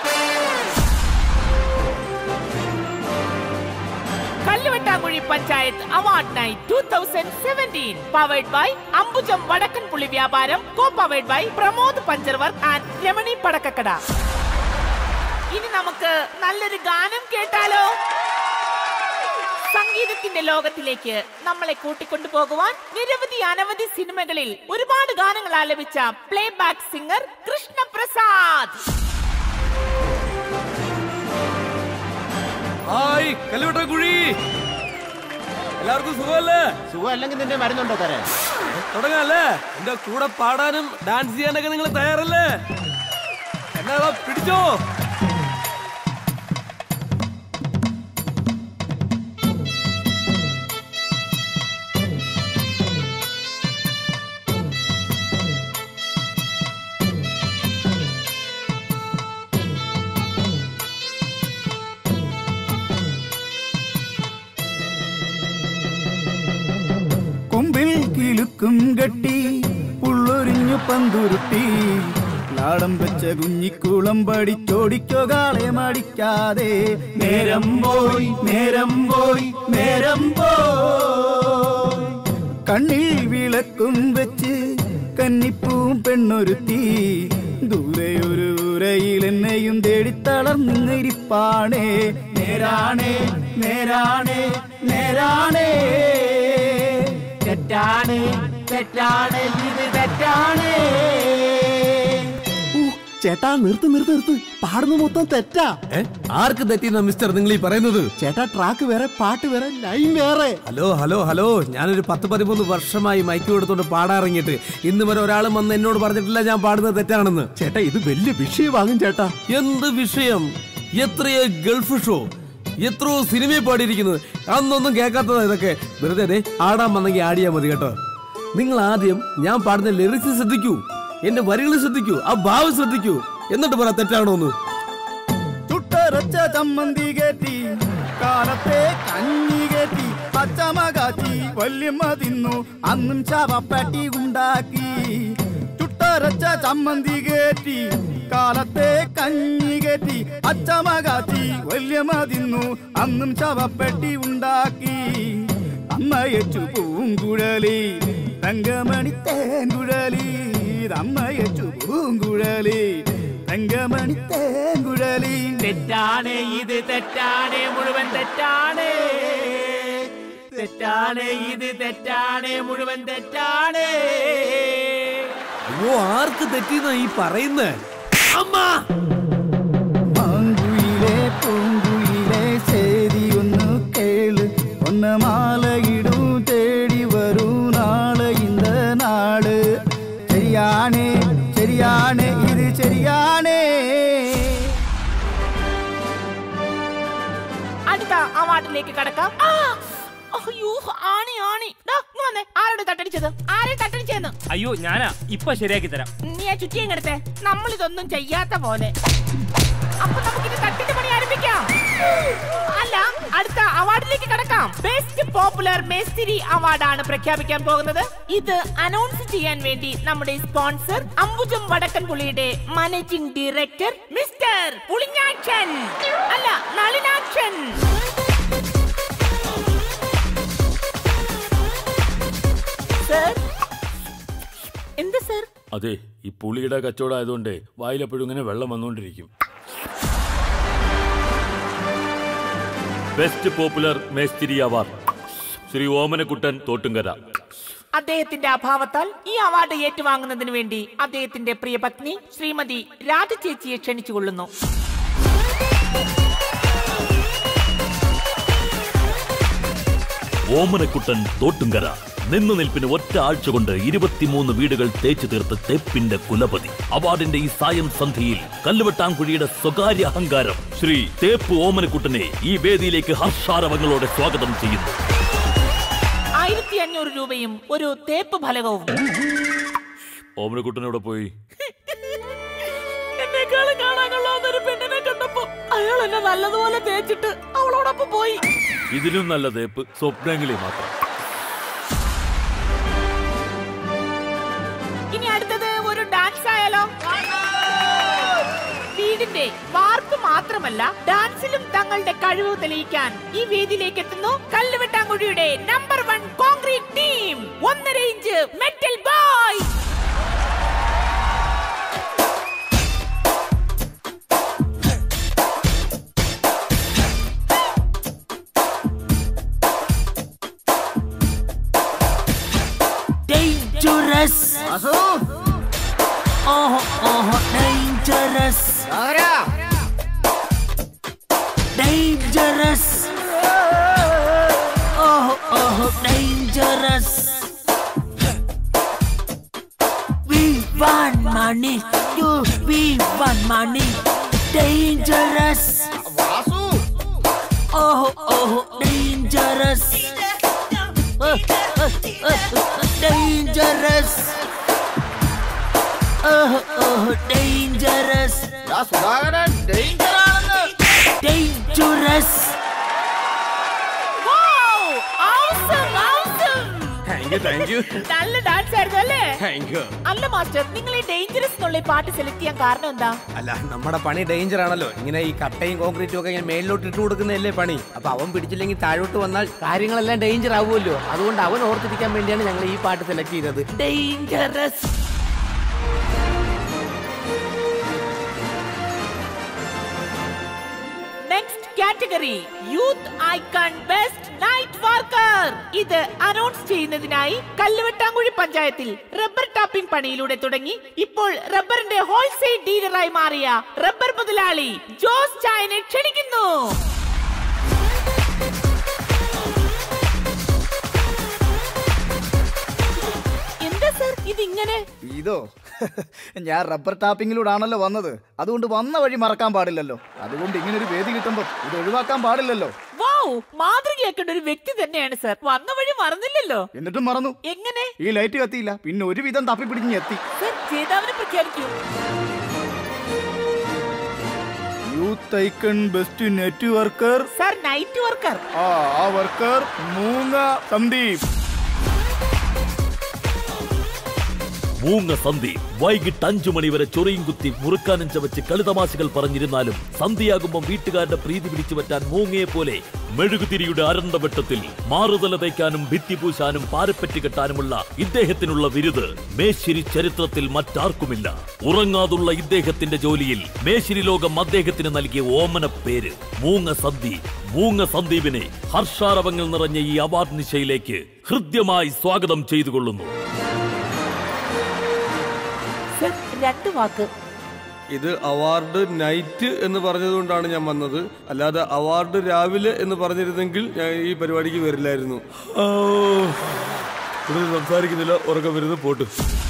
Kalluvettankuzhy panchayat award night two thousand seventeen powered by Ambujam Vadakkan Pulli Vyaparam co powered by Pramod puncture work and Ramani Padakkakada ഇനി നമുക്ക് നല്ലൊരു ഗാനം കേട്ടാലോ സംഗീതത്തിന്റെ ലോകത്തിലേക്ക് നമ്മളെ കൂട്ടിക്കൊണ്ടു പോകുവാൻ നിരവധി അനവധി സിനിമകളിൽ ഒരുപാട് ഗാനങ്ങൾ ആലപിച്ച play back singer Krishnaprasad hi Kalluvattakkuzhi എല്ലാവർക്കും സുഖമല്ലേ സുഖം അല്ലെങ്കിൽ നിന്റെ മരുന്നുണ്ടോ തരാൻ തുടങ്ങാല്ലേ എന്റെ കൂടെ പാടാനും ഡാൻസ് ചെയ്യാനൊക്കെ നിങ്ങൾ തയ്യാറല്ലേ എന്നാ പിടിച്ചോ കിലുക്കും കെട്ടി പുള്ളൊരിഞ്ഞു പന്തുരുട്ടി ലാടം വെച്ച കുഞ്ഞിക്കുളം പഠിച്ചോടിക്കോ കാളെ മടിക്കാതെ നേരം പോയി നേരം പോയി നേരം പോയി കണ്ണിൽ വിളക്കും വെച്ച് കന്നിപ്പൂം പെണ്ണൊരുത്തി ദൂരെ ഒരു ഉരയിൽ എന്നെയും തേടി തളർന്നിരിപ്പാണേ നേരാണേ നേരാണേ നേരാണേ തെറ്റാണ് തെറ്റാണ് ഇത് തെറ്റാണ് ചേട്ടാ നിർത്ത് നിർത്ത് നിർത്ത് പാടുന്ന മൊത്തം തെറ്റാ ആർക്ക് തെറ്റിയെന്നാ മിസ്റ്റർ നിങ്ങൾ ഈ പറയുന്നത് ചേട്ടാ ട്രാക്ക് വേറെ പാട്ട് വേറെ ലൈൻ വേറെ ഹലോ ഹലോ ഹലോ ഞാനൊരു പത്ത് പതിമൂന്ന് വർഷമായി മൈക്ക് കൊടുത്തോണ്ട് പാടാറിങ്ങിട്ട് ഇന്ന് വരെ ഒരാളും വന്ന് എന്നോട് പറഞ്ഞിട്ടില്ല ഞാൻ പാടുന്നത് തെറ്റാണെന്ന് ചേട്ടാ ഇത് വലിയ വിഷയമാകും ചേട്ടാ എന്ത് വിഷയം എത്രയോ ഗൾഫ് ഷോ എത്രയോ സിനിമയിൽ പാടിയിരിക്കുന്നത് അന്നൊന്നും കേൾക്കാത്തതാ ഇതൊക്കെ വെറുതെ ദേ ആടാൻ വന്നെങ്കിൽ ആടിയാ മതി കേട്ടോ നിങ്ങൾ ആദ്യം ഞാൻ പാടുന്ന ലിറിക്സ് ശ്രദ്ധിക്കൂ എന്റെ വരികൾ ശ്രദ്ധിക്കൂ ആ ഭാവം ശ്രദ്ധിക്കൂ എന്നിട്ട് പറ തെറ്റാണോ എന്ന് ചുട്ടരച്ച ചമ്മന്തി കയറ്റി കാലത്തെ കഞ്ഞി കയറ്റി പച്ചമ കാച്ചി വല്യമ്മ തിന്നു അന്നും ചവപ്പട്ടി ഉണ്ടാക്കി ചുട്ടരച്ച ചമ്മന്തി കയറ്റി കാലത്തെ കഞ്ഞി കയറ്റി അച്ചമ കാച്ചി വല്യമ്മ തിന്നു അന്നും ചവപ്പെട്ടി ഉണ്ടാക്കി അമ്മയച്ചു പൂങ്കുഴലി തങ്കമണി തേൻകുഴലി അമ്മയച്ചു പൂങ്കുഴലി തങ്കമണി തേൻകുഴലി തെറ്റാണ് ഇത് തെറ്റാണ് മുഴുവൻ തെറ്റാണ് തെറ്റാണ് ഇത് തെറ്റാണ് മുഴുവൻ തെറ്റാണ് അയ്യോ ആർക്ക് തെറ്റിയെന്നാ ഈ പറയുന്നേ മാങ്കുയിലെ പൂങ്കുയിലെ ശരി ഒന്ന് കേള് ഒന്ന് മാലയിടും തേടി വരൂ നാളെ இந்த നാള് ശരിയാണേ ശരിയാണേ ഇത് ശരിയാണേ അടുത്ത അവാർഡിലേക്ക് കടക്കാം ആ, അയ്യോ ആണി ആണി ദാ, ഇങ്ങ് വന്നേ ആരോട് തട്ടടിച്ചത് ആരെ തട്ടടിച്ചെന്ന് അയ്യോ ഞാനാ ഇപ്പൊ ശരിയാക്കി തരാം നീ ആ ചുറ്റിയെടുത്തെ നമ്മൾ ഇതൊന്നും ചെയ്യാത്ത പോലെ അപ്പൊ നമുക്കിത് തട്ടിന്റെ പണി ആരംഭിക്കാം അല്ല അടുത്ത അവാർഡിലേക്ക് കടക്കാം ബെസ്റ്റ് പോപ്പുലർ മേസ്തിരി അവാർഡാണ് പ്രഖ്യാപിക്കാൻ പോകുന്നത് ഇത് അനൗൺസ് ചെയ്യാൻ വേണ്ടി നമ്മുടെ സ്പോൺസർ അംബുജം വടക്കൻപുള്ളിയുടെ മാനേജിംഗ് ഡയറക്ടർ മിസ്റ്റർ പുളിഞ്ഞാക്ഷൻ അല്ല നളിനാക്ഷൻ സർ എന്ത് സർ അതെ ഈ പുളിയുടെ കച്ചവടം ആയതുകൊണ്ട് വായിലെപ്പോഴും ഇങ്ങനെ വെള്ളം വന്നുകൊണ്ടിരിക്കും ബെസ്റ്റ് പോപ്പുലർ മേസ്തിരി അവാർഡ് ശ്രീ ഓമനക്കുട്ടൻ തോട്ടുങ്കര അദ്ദേഹത്തിന്റെ അഭാവത്താൽ ഈ അവാർഡ് ഏറ്റുവാങ്ങുന്നതിന് വേണ്ടി അദ്ദേഹത്തിന്റെ പ്രിയ പത്നി ശ്രീമതി രാധ ചേച്ചിയെ ക്ഷണിച്ചുകൊള്ളുന്നു ഓമനക്കുട്ടൻ തോട്ടുങ്കര നിന്നു നിൽപ്പിന് ഒറ്റ ആഴ്ച കൊണ്ട് ഇരുപത്തിമൂന്ന് വീടുകൾ തേച്ചു തീർത്ത് തേപ്പിന്റെ കുലപതി അവാർഡിന്റെ ഈ സായം സന്ധിയിൽ കല്ലുവെട്ടാംകുഴിയുടെ സ്വകാര്യ അഹങ്കാരം ശ്രീ തേപ്പ് ഓമനക്കുട്ടനെ ഈ വേദിയിലേക്ക് ഹർഷാരവങ്ങളോടെ സ്വാഗതം ചെയ്യുന്നു ആയിരത്തി അഞ്ഞൂറ് രൂപയും ഒരു തേപ്പ് ഫലകവും ഓമനക്കുട്ടനോടെ പോയി എന്നെക്കാളും കാണാൻ കൊള്ളാവുന്ന ഒരു പെണ്ണിനെ കണ്ടപ്പോ അയാൾ എന്നെ നല്ലതുപോലെ തേച്ചിട്ട് അവളോടൊപ്പം പോയി ഇതിലും നല്ല തേപ്പ് സ്വപ്നങ്ങളിൽ മാത്രം ഇനി അടുത്തത് ഒരു ഡാൻസ് ആയാലോ വീടിന്റെ വാർപ്പ് മാത്രമല്ല ഡാൻസിലും തങ്ങളുടെ കഴിവ് തെളിയിക്കാൻ ഈ വേദിയിലേക്ക് എത്തുന്നു കല്ലുവെട്ടാങ്കുഴിയുടെ നമ്പർ വൺ കോൺക്രീറ്റ് ടീം ഒന്നര ഇഞ്ച് മെറ്റൽ ബോയ് ഡേഞ്ചറസ് ഓഹോ ഓഹോ ഡേഞ്ചറസ് ഡേഞ്ചറസ് ഓഹോ ഓഹോ dangerous We want money, you we want money. Dangerous. Oh oh dangerous. Uh, uh, uh, dangerous. Oh oh dangerous. Dangerous. Wow! Awesome, awesome. Thank you നല്ല dance ആയിരുന്നു അല്ലേ thank you അല്ല master നിങ്ങൾ ഈ dangerous എന്നുള്ള ഈ പാട്ട് സെലക്ട് ചെയ്യാൻ കാരണം എന്താ അല്ല നമ്മുടെ പണി ഡേഞ്ചർ ആണല്ലോ ഇങ്ങനെ ഈ കട്ടയും കോൺക്രീറ്റും ഒക്കെ ഇങ്ങനെ മേലിലോട്ട് ഇട്ട് കൊടുക്കുന്നതല്ലേ പണി അപ്പൊ അവൻ പിടിച്ചില്ലെങ്കിൽ താഴോട്ട് വന്നാൽ കാര്യങ്ങളെല്ലാം ഡേഞ്ചർ ആവുമല്ലോ അതുകൊണ്ട് അവൻ ഓർത്തിരിക്കാൻ വേണ്ടിയാണ് ഞങ്ങൾ ഈ പാട്ട് സെലക്ട് ചെയ്തത് dangerous next category youth icon best night worker ഇത് അനൗൺസ് ചെയ്യുന്നതിനായി കല്ലുവെട്ടാങ്കുഴി പഞ്ചായത്തിൽ റബ്ബർ ടാപ്പിംഗ് പണിയിലൂടെ തുടങ്ങി ഇപ്പോൾ റബ്ബറിന്റെ ഹോൾസെയിൽ ഡീലറായി മാറിയ റബ്ബർ മുതലാളി ജോസ് ചായനെ ക്ഷണിക്കുന്നു എന്താ സർ ഇതിങ്ങനെ ഇതോ ഞാൻ റബ്ബർ ടാപ്പിങ്ങിലൂടെ ആണല്ലോ വന്നത് അതുകൊണ്ട് വന്ന വഴി മറക്കാൻ പാടില്ലല്ലോ അതുകൊണ്ട് ഇങ്ങനെ ഒരു വേദി കിട്ടുമ്പോൾ ഇത് ഒഴിവാക്കാൻ പാടില്ലല്ലോ വൗ മാതൃകയാക്കേണ്ട ഒരു വ്യക്തി തന്നെയാണ് സർ വന്ന വഴി മറന്നില്ലല്ലോ എന്നിട്ടും മറന്നു എങ്ങനെ ഈ ലൈറ്റ് കത്തിയില്ല പിന്നെ ഒരുവിധം തപ്പിപ്പിടിഞ്ഞ് എത്തി സർ ജേതാവിനെ പ്രഖ്യാപിക്കൂ youth icon best networker sir night worker ആ ആ വർക്കർ മൂങ്ങ സന്ദീപ് മൂങ്ങ സന്ധി വൈകിട്ട് അഞ്ചു മണിവരെ ചൊറിയും കുത്തി മുറുക്കാനും ചവച്ച് കളിതമാശകൾ പറഞ്ഞിരുന്നാലും സന്ധിയാകുമ്പോൾ വീട്ടുകാരുടെ പ്രീതി പിടിച്ചു പറ്റാൻ മൂങ്ങയെ പോലെ മെഴുകുതിരിയുടെ അരണ്ടവട്ടത്തിൽ മാറുതല തയ്ക്കാനും ഭിത്തി പൂശാനും പാരപ്പറ്റി കെട്ടാനുമുള്ള ഇദ്ദേഹത്തിനുള്ള വിരുത് മേശ്ശേരി ചരിത്രത്തിൽ മറ്റാർക്കുമില്ല ഉറങ്ങാതുള്ള ഇദ്ദേഹത്തിന്റെ ജോലിയിൽ മേശ്ശേരി ലോകം അദ്ദേഹത്തിന് നൽകിയ ഓമന പേര് മൂങ്ങ സന്ധി മൂങ്ങ സന്ദീപിനെ ഹർഷാരവങ്ങൾ നിറഞ്ഞ ഈ അവാർഡ് നിശയിലേക്ക് ഹൃദ്യമായി സ്വാഗതം ചെയ്തുകൊള്ളുന്നു സർ രണ്ട് വാക്ക് ഇത് അവാർഡ് നൈറ്റ് എന്ന് പറഞ്ഞതുകൊണ്ടാണ് ഞാൻ വന്നത് അല്ലാതെ അവാർഡ് രാവിലെ എന്ന് പറഞ്ഞിരുന്നെങ്കിൽ ഞാൻ ഈ പരിപാടിക്ക് വരില്ലായിരുന്നു ആ, കൂടുതൽ സംസാരിക്കുന്നില്ല ഉറക്കം വരുന്നത് പോട്ട്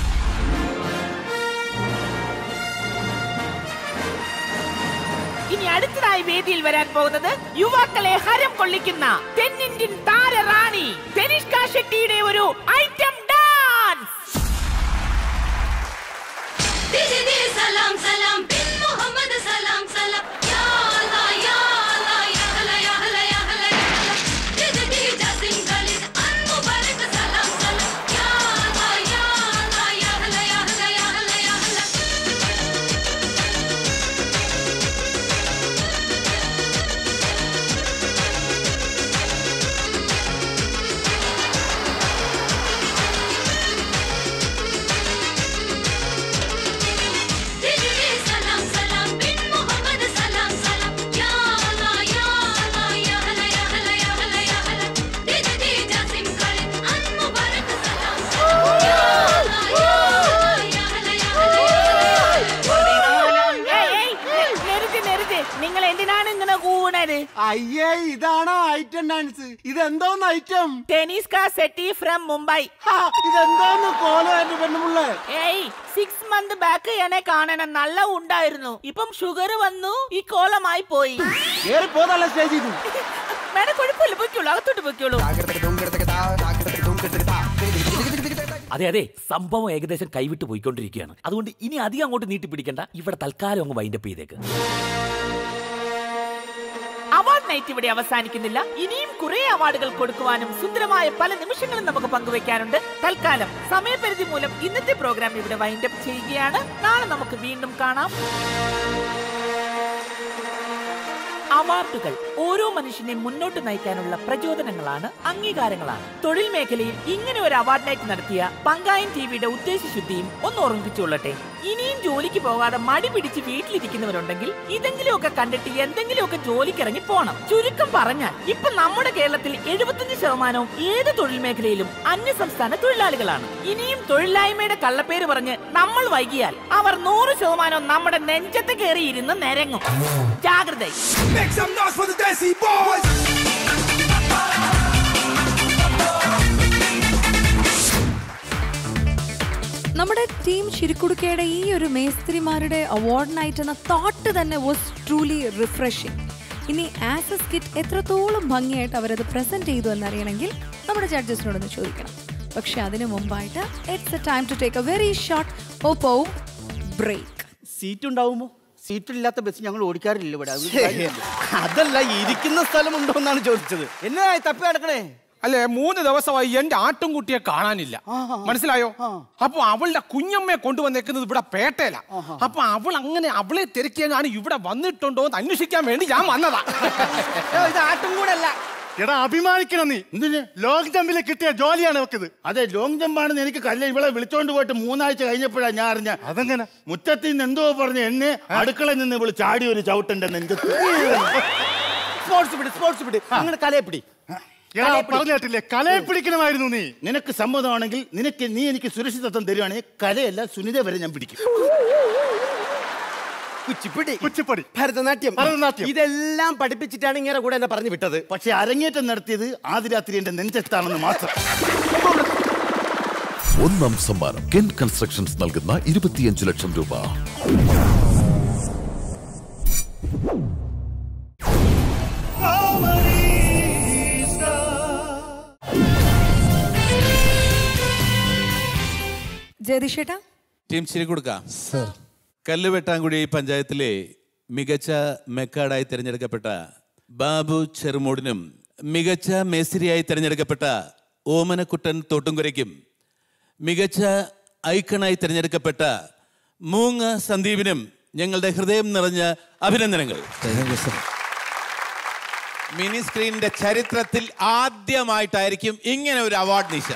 ഇനി അടുത്തതായി വേദിയിൽ വരാൻ പോകുന്നത് യുവാക്കളെ ഹരം കൊള്ളിക്കുന്ന തെന്നിന്ത്യൻ താരറാണി തെനിഷ്ക ഷെട്ടിയുടെ ഒരു ഐറ്റം ഡാൻസ് സലാം സലാം ബിൻ മുഹമ്മദ് സലാം സലാം യാ അല്ലാ യാ അല്ലാ യാ ഹല യാ ഹല യാ ഹല യാ ഹല ജിദ്ദി ജാസിം ഖാലിദ് അൻ മുബാരക് സലാം സലാം യാ അല്ലാ യാ അല്ലാ യാ ഹല യാ ഹല യാ ഹല യാ ഹല ജിദ്ദി സലാം സലാം ബിൻ മുഹമ്മദ് സലാം സലാം യാ അല്ലാ യാ അല്ലാ യാ ഹല യാ ഹല യാ ഹല യാ ഹല ജിദ്ദി ജാസിം ഖാലിദ് അൻ മുബാരക് സലാം സലാം യാ അല്ലാ യാ അല്ലാ യാ ഹല യാ ഹല ഏയ്, ഏയ്, നെ- നിർത്ത്, നിർത്ത്. നിങ്ങൾ എന്തിനാണ് ഇങ്ങനെ കൂണത് അയ്യേ ഇതാണോ ഐറ്റം ഡാൻസ് ഇതെന്തോന്ന് ഐറ്റം ടെനീസ് കാ സെറ്റി ഫ്രം മുംബൈ ഇതെന്തോന്ന് കോലം എന്റെ പെണ്ണുമുള്ളേ ഏയ് സിക്സ് മന്ത് ബാക്ക് എന്നെ കാണണം നല്ല ഉണ്ടായിരുന്നു ഇപ്പം ഷുഗർ വന്നു ഈ കോലമായി പോയി കേറി പോതല്ല സ്റ്റേജ് ഇത് മേഡം കുഴപ്പമില്ല പൊയ്ക്കോളൂ അകത്തോട്ട് പൊയ്ക്കോളൂ അതെ അതെ സംഭവം ഏകദേശം കൈവിട്ട് പോയിക്കൊണ്ടിരിക്കുകയാണ് അതുകൊണ്ട് ഇനി അധികം അങ്ങോട്ട് നീട്ടി പിടിക്കണ്ട ഇവിടെ തൽക്കാലം അങ്ങ് വൈൻഡപ്പ് ചെയ്തേക്ക് അവാർഡ് നൈറ്റ് ഇവിടെ അവസാനിക്കുന്നില്ല ഇനിയും കുറെ അവാർഡുകൾ കൊടുക്കുവാനും സുന്ദരമായ പല നിമിഷങ്ങളും നമുക്ക് പങ്കുവെക്കാനുണ്ട് തൽക്കാലം സമയപരിധി മൂലം ഇന്നത്തെ പ്രോഗ്രാം ഇവിടെ വൈൻഡപ്പ് ചെയ്യുകയാണ് നാളെ നമുക്ക് വീണ്ടും കാണാം അവാർഡുകൾ ഓരോ മനുഷ്യനെ മുന്നോട്ട് നയിക്കാനുള്ള പ്രചോദനങ്ങളാണ് അംഗീകാരങ്ങളാണ് തൊഴിൽ മേഖലയിൽ ഇങ്ങനെ ഒരു അവാർഡ് നൈറ്റ് നടത്തിയ പങ്കായൻ ടിവിയുടെ ഉദ്ദേശശുദ്ധിയും ഒന്ന് ഓർമ്മിപ്പിച്ചുകൊള്ളട്ടെ ഇനിയും ജോലിക്ക് പോകാതെ മടി പിടിച്ച് വീട്ടിലിരിക്കുന്നവരുണ്ടെങ്കിൽ ഇതെങ്കിലുമൊക്കെ കണ്ടിട്ട് എന്തെങ്കിലുമൊക്കെ ജോലിക്ക് ഇറങ്ങി പോണം ചുരുക്കം പറഞ്ഞാൽ ഇപ്പൊ നമ്മുടെ കേരളത്തിൽ എഴുപത്തഞ്ച് ശതമാനവും ഏത് തൊഴിൽ മേഖലയിലും അന്യ സംസ്ഥാന തൊഴിലാളികളാണ് ഇനിയും തൊഴിലായ്മയുടെ കള്ളപ്പേര് പറഞ്ഞ് നമ്മൾ വൈകിയാൽ അവർ നൂറ് ശതമാനവും നമ്മുടെ നെഞ്ചത്ത് കയറി ഇരുന്ന് നിരങ്ങും ജാഗ്രത Make some noise for the Desi Boys! നമ്മുടെ ടീം ശിരിക്കുടുക്കയുടെ ഈ ഒരു മേസ്ത്രിമാരുടെ അവാർഡ് നൈറ്റ് എന്ന തോട്ട് തന്നെ വാസ് ട്രൂലി റിഫ്രഷിംഗ് ഇനി ആസ് എ സ്കിറ്റ് എത്രത്തോളം ഭംഗിയായിട്ട് അവരത് പ്രസന്റ് ചെയ്തു എന്നറിയണമെങ്കിൽ നമ്മുടെ ജഡ്ജസിനോടൊന്ന് ചോദിക്കണം പക്ഷെ അതിനു മുമ്പായിട്ട് it's a time to take a very short Oppo break seat ഉണ്ടാവുമോ സീറ്റില്ലാത്ത ബസ് ഞങ്ങൾ ഓടിക്കാറില്ല ഇവിടെ അത് അതല്ല ഇരിക്കുന്ന സ്ഥലമുണ്ടോ എന്നാണ് ചോദിച്ചത് എന്നാ തപ്പി നടക്കണേ അല്ലെ മൂന്ന് ദിവസമായി എന്റെ ആട്ടുംകുട്ടിയെ കാണാനില്ല മനസ്സിലായോ അപ്പൊ അവളുടെ കുഞ്ഞമ്മയെ കൊണ്ടുവന്നേക്കുന്നത് ഇവിടെ പേട്ടയില അപ്പൊ അവൾ അങ്ങനെ അവളെ തിരക്കിയാണ് ഇവിടെ വന്നിട്ടുണ്ടോ എന്ന് അന്വേഷിക്കാൻ വേണ്ടി ഞാൻ വന്നതാ ഇത് ആട്ടും കൂടല്ല എടാ അഭിമാനിക്കണം നീ എന്തിന് ലോങ് ജമ്പിൽ കിട്ടിയ ജോലിയാണ് വെക്കുന്നത് അതെ ലോങ് ജമ്പാണെന്ന് എനിക്ക് കല്ല ഇവളെ വിളിച്ചോണ്ട് പോയിട്ട് മൂന്നാഴ്ച കഴിഞ്ഞപ്പോഴാണ് ഞാൻ അറിഞ്ഞ അതെങ്ങനെ മുറ്റത്തിൽ നിന്ന് എന്തോ പറഞ്ഞ് എന്നെ അടുക്കളയിൽ നിന്ന് ഇവള് ചാടി ഒരു ചവിട്ടന്റെ നെഞ്ചത്ത് സ്പോർട്സ് പിടി സ്പോർട്സ് പിടി നിങ്ങൾ കലയെ പിടി എടാ, പറഞ്ഞു കേട്ടില്ലേ കലയെ പിടിക്കണമായിരുന്നു നീ നിനക്ക് സമ്മതമാണെങ്കിൽ നിനക്ക് നീ എനിക്ക് സുരക്ഷിതത്വം തരുവാണെങ്കിൽ കലയല്ല സുനിത വരെ ഞാൻ പിടിക്കും കുച്ചിപ്പിടി കുച്ചിപ്പടി ഭരതനാട്യം ഭരതനാട്യം. ഇതെല്ലാം പഠിപ്പിച്ചിട്ടാണ് ഇങ്ങനെ കൂടെ എന്നെ പറഞ്ഞു വിട്ടത് പക്ഷെ അരങ്ങേറ്റം നടത്തിയത് ആദ്യരാത്രി എന്റെ നെഞ്ചത്താണെന്ന് മാത്രം ഒന്നാം സമ്മാനം കെൻ കൺസ്ട്രക്ഷൻസ് നൽകുന്ന ഇരുപത്തിയഞ്ച് ലക്ഷം രൂപ ജയതിഷേട്ടാ ടീം ചിരി കൊടുക്കാം കല്ലുവെട്ടാങ്കുടി പഞ്ചായത്തിലെ മികച്ച മെക്കാടായി തിരഞ്ഞെടുക്കപ്പെട്ട ബാബു ചെറുമൂടിനും മികച്ച മേസ്തിരിയായി തിരഞ്ഞെടുക്കപ്പെട്ട ഓമനക്കുട്ടൻ തോട്ടുംകുരയ്ക്കും മികച്ച ഐക്കണായി തിരഞ്ഞെടുക്കപ്പെട്ട മൂങ്ങ സന്ദീപിനും ഞങ്ങളുടെ ഹൃദയം നിറഞ്ഞ അഭിനന്ദനങ്ങൾ മിനി സ്ക്രീനിന്റെ ചരിത്രത്തിൽ ആദ്യമായിട്ടായിരിക്കും ഇങ്ങനെ ഒരു അവാർഡ് നിശ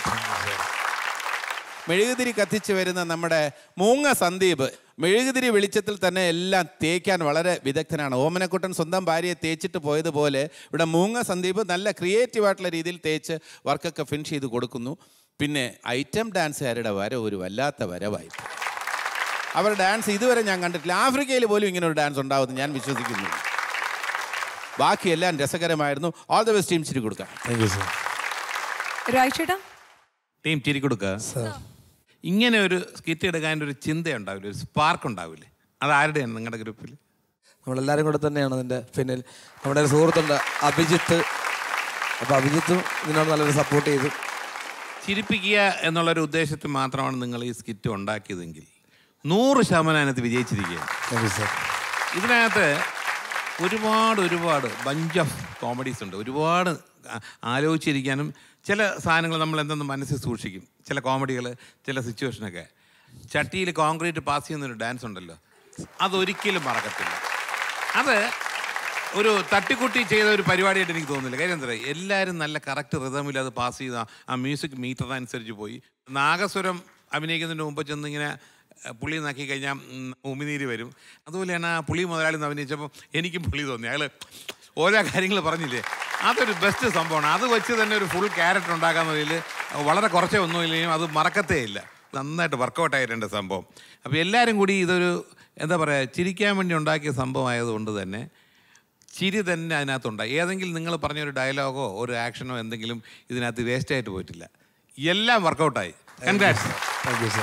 മെഴുകുതിരി കത്തിച്ച് വരുന്ന നമ്മുടെ മൂങ്ങ സന്ദീപ് മെഴുകുതിരി വെളിച്ചത്തിൽ തന്നെ എല്ലാം തേക്കാൻ വളരെ വിദഗ്ധനാണ് ഓമനക്കുട്ടൻ സ്വന്തം ഭാര്യയെ തേച്ചിട്ട് പോയതുപോലെ ഇവിടെ മൂങ്ങ സന്ദീപ് നല്ല ക്രിയേറ്റീവ് ആയിട്ടുള്ള രീതിയിൽ തേച്ച് വർക്കൊക്കെ ഫിനിഷ് ചെയ്ത് കൊടുക്കുന്നു പിന്നെ ഐറ്റം ഡാൻസുകാരുടെ വര ഒരു വല്ലാത്ത വരവായി അവർ ഡാൻസ് ഇതുവരെ ഞാൻ കണ്ടിട്ടില്ല ആഫ്രിക്കയിൽ പോലും ഇങ്ങനെ ഒരു ഡാൻസ് ഉണ്ടാവുമെന്ന് ഞാൻ വിശ്വസിക്കുന്നു ബാക്കിയെല്ലാം രസകരമായിരുന്നു ഓൾ ദ ബെസ്റ്റ് ടീം ചിരി കൊടുക്കാം താങ്ക് യു സർ രാജേട്ടാ ടീം ചിരി കൊടുക്കുക ഇങ്ങനെ ഒരു സ്കിറ്റ് എടുക്കാൻ ഒരു ചിന്ത ഉണ്ടാവില്ല ഒരു സ്പാർക്ക് ഉണ്ടാവില്ലേ അത് ആരുടെയാണ് നിങ്ങളുടെ ഗ്രൂപ്പിൽ നമ്മളെല്ലാവരും കൂടെ തന്നെയാണ് അതിൻ്റെ പിന്നിൽ നമ്മുടെ ഒരു സുഹൃത്തുണ്ട് അഭിജിത്ത് അപ്പോൾ അഭിജിത്തും ഇതിനോട് നല്ലൊരു സപ്പോർട്ട് ചെയ്തു ചിരിപ്പിക്കുക എന്നുള്ളൊരു ഉദ്ദേശത്തിൽ മാത്രമാണ് നിങ്ങൾ ഈ സ്കിറ്റ് ഉണ്ടാക്കിയതെങ്കിൽ നൂറ് ശതമാനം അതിനകത്ത് വിജയിച്ചിരിക്കുകയാണ് ഇതിനകത്ത് ഒരുപാട് ഒരുപാട് ബഞ്ച് ഓഫ് കോമഡീസ് ഉണ്ട് ഒരുപാട് ആ- ആലോചിച്ചിരിക്കാനും ചില സാധനങ്ങൾ നമ്മൾ എന്തെന്ന് മനസ്സിൽ സൂക്ഷിക്കും ചില കോമഡികൾ ചില സിറ്റുവേഷനൊക്കെ ചട്ടിയിൽ കോൺക്രീറ്റ് പാസ് ചെയ്യുന്നൊരു ഡാൻസ് ഉണ്ടല്ലോ അതൊരിക്കലും മറക്കത്തില്ല അത് ഒരു തട്ടിക്കുട്ടി ചെയ്ത ഒരു പരിപാടിയായിട്ട് എനിക്ക് തോന്നുന്നില്ല കാര്യം എന്താ പറയുക എല്ലാവരും നല്ല കറക്റ്റ് റിതമിൽ അത് പാസ് ചെയ്ത ആ മ്യൂസിക് മീറ്റർ അനുസരിച്ച് പോയി നാഗസ്വരം അഭിനയിക്കുന്നതിന് മുമ്പ് ചെന്ന് ഇങ്ങനെ അഹ് പുളി നാക്കി കഴിഞ്ഞാൽ ഉമിനീര് വരും അതുപോലെയാണ് ആ പുളി മുതലാളി എന്ന് അഭിനയിച്ചപ്പോൾ എനിക്കും പുളി തോന്നി അയാൾ ഓരോ കാര്യങ്ങൾ പറഞ്ഞില്ലേ അതൊരു ബെസ്റ്റ് സംഭവമാണ് അത് വെച്ച് തന്നെ ഒരു ഫുൾ ക്യാരക്ടർ ഉണ്ടാക്കാന്നതിൽ വളരെ കുറച്ചേ ഒന്നുമില്ലെങ്കിലും അത് മറക്കത്തേ ഇല്ല നന്നായിട്ട് വർക്കൗട്ട് ആയിട്ടുണ്ട് സംഭവം അപ്പോൾ എല്ലാവരും കൂടി ഇതൊരു എന്താ പറയുക ചിരിക്കാൻ വേണ്ടി ഉണ്ടാക്കിയ സംഭവം ആയതുകൊണ്ട് തന്നെ ചിരി തന്നെ അതിനകത്തുണ്ടായി ഏതെങ്കിലും നിങ്ങൾ പറഞ്ഞൊരു ഡയലോഗോ ഒരു ആക്ഷനോ എന്തെങ്കിലും ഇതിനകത്ത് വേസ്റ്റ് ആയിട്ട് പോയിട്ടില്ല എല്ലാം വർക്കൗട്ടായി congrats thank you sir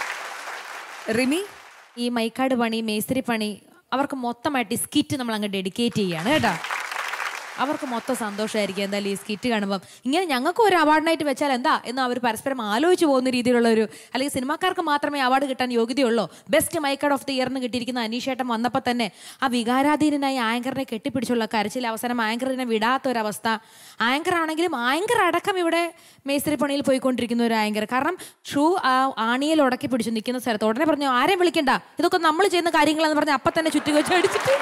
Rimi ഈ മൈക്കാട് പണി മേസ്തിരി പണി അവർക്ക് മൊത്തമായിട്ട് ഈ സ്കിറ്റ് നമ്മൾ അങ്ങ് ഡെഡിക്കേറ്റ് ചെയ്യാണ് കേട്ടോ അവർക്ക് മൊത്തം സന്തോഷമായിരിക്കും എന്തായാലും ഈ സ്കിറ്റ് കാണുമ്പം ഇങ്ങനെ ഞങ്ങൾക്ക് ഒരു അവാർഡിനായിട്ട് വെച്ചാൽ എന്താ എന്ന് അവർ പരസ്പരം ആലോചിച്ച് പോകുന്ന രീതിയിലുള്ള ഒരു അല്ലെങ്കിൽ സിനിമാക്കാർക്ക് മാത്രമേ അവാർഡ് കിട്ടാൻ യോഗ്യതയുള്ളൂ ബെസ്റ്റ് മൈക്കാർഡ് ഓഫ് ദി ഇയർ എന്ന് കിട്ടിയിരിക്കുന്ന അനീഷേട്ടൻ വന്നപ്പോൾ തന്നെ ആ വികാരാധീനനായി ആങ്കറിനെ കെട്ടിപ്പിടിച്ചുള്ള കരച്ചിൽ അവസാനം ആങ്കറിനെ വിടാത്ത ഒരവസ്ഥ ആങ്കർ ആണെങ്കിലും ആങ്കർ അടക്കം ഇവിടെ മേസ്തിരി പണിയിൽ പോയിക്കൊണ്ടിരിക്കുന്ന ഒരു ആങ്കർ കാരണം ഷൂ ആ ആണിയിൽ ഉടക്കി പിടിച്ചു നിൽക്കുന്ന സ്ഥലത്ത് ഉടനെ പറഞ്ഞു ആരെയും വിളിക്കണ്ട ഇതൊക്കെ നമ്മൾ ചെയ്യുന്ന കാര്യങ്ങളെന്ന് പറഞ്ഞ് അപ്പം തന്നെ ചുറ്റി വെച്ച് അടിച്ചിട്ട്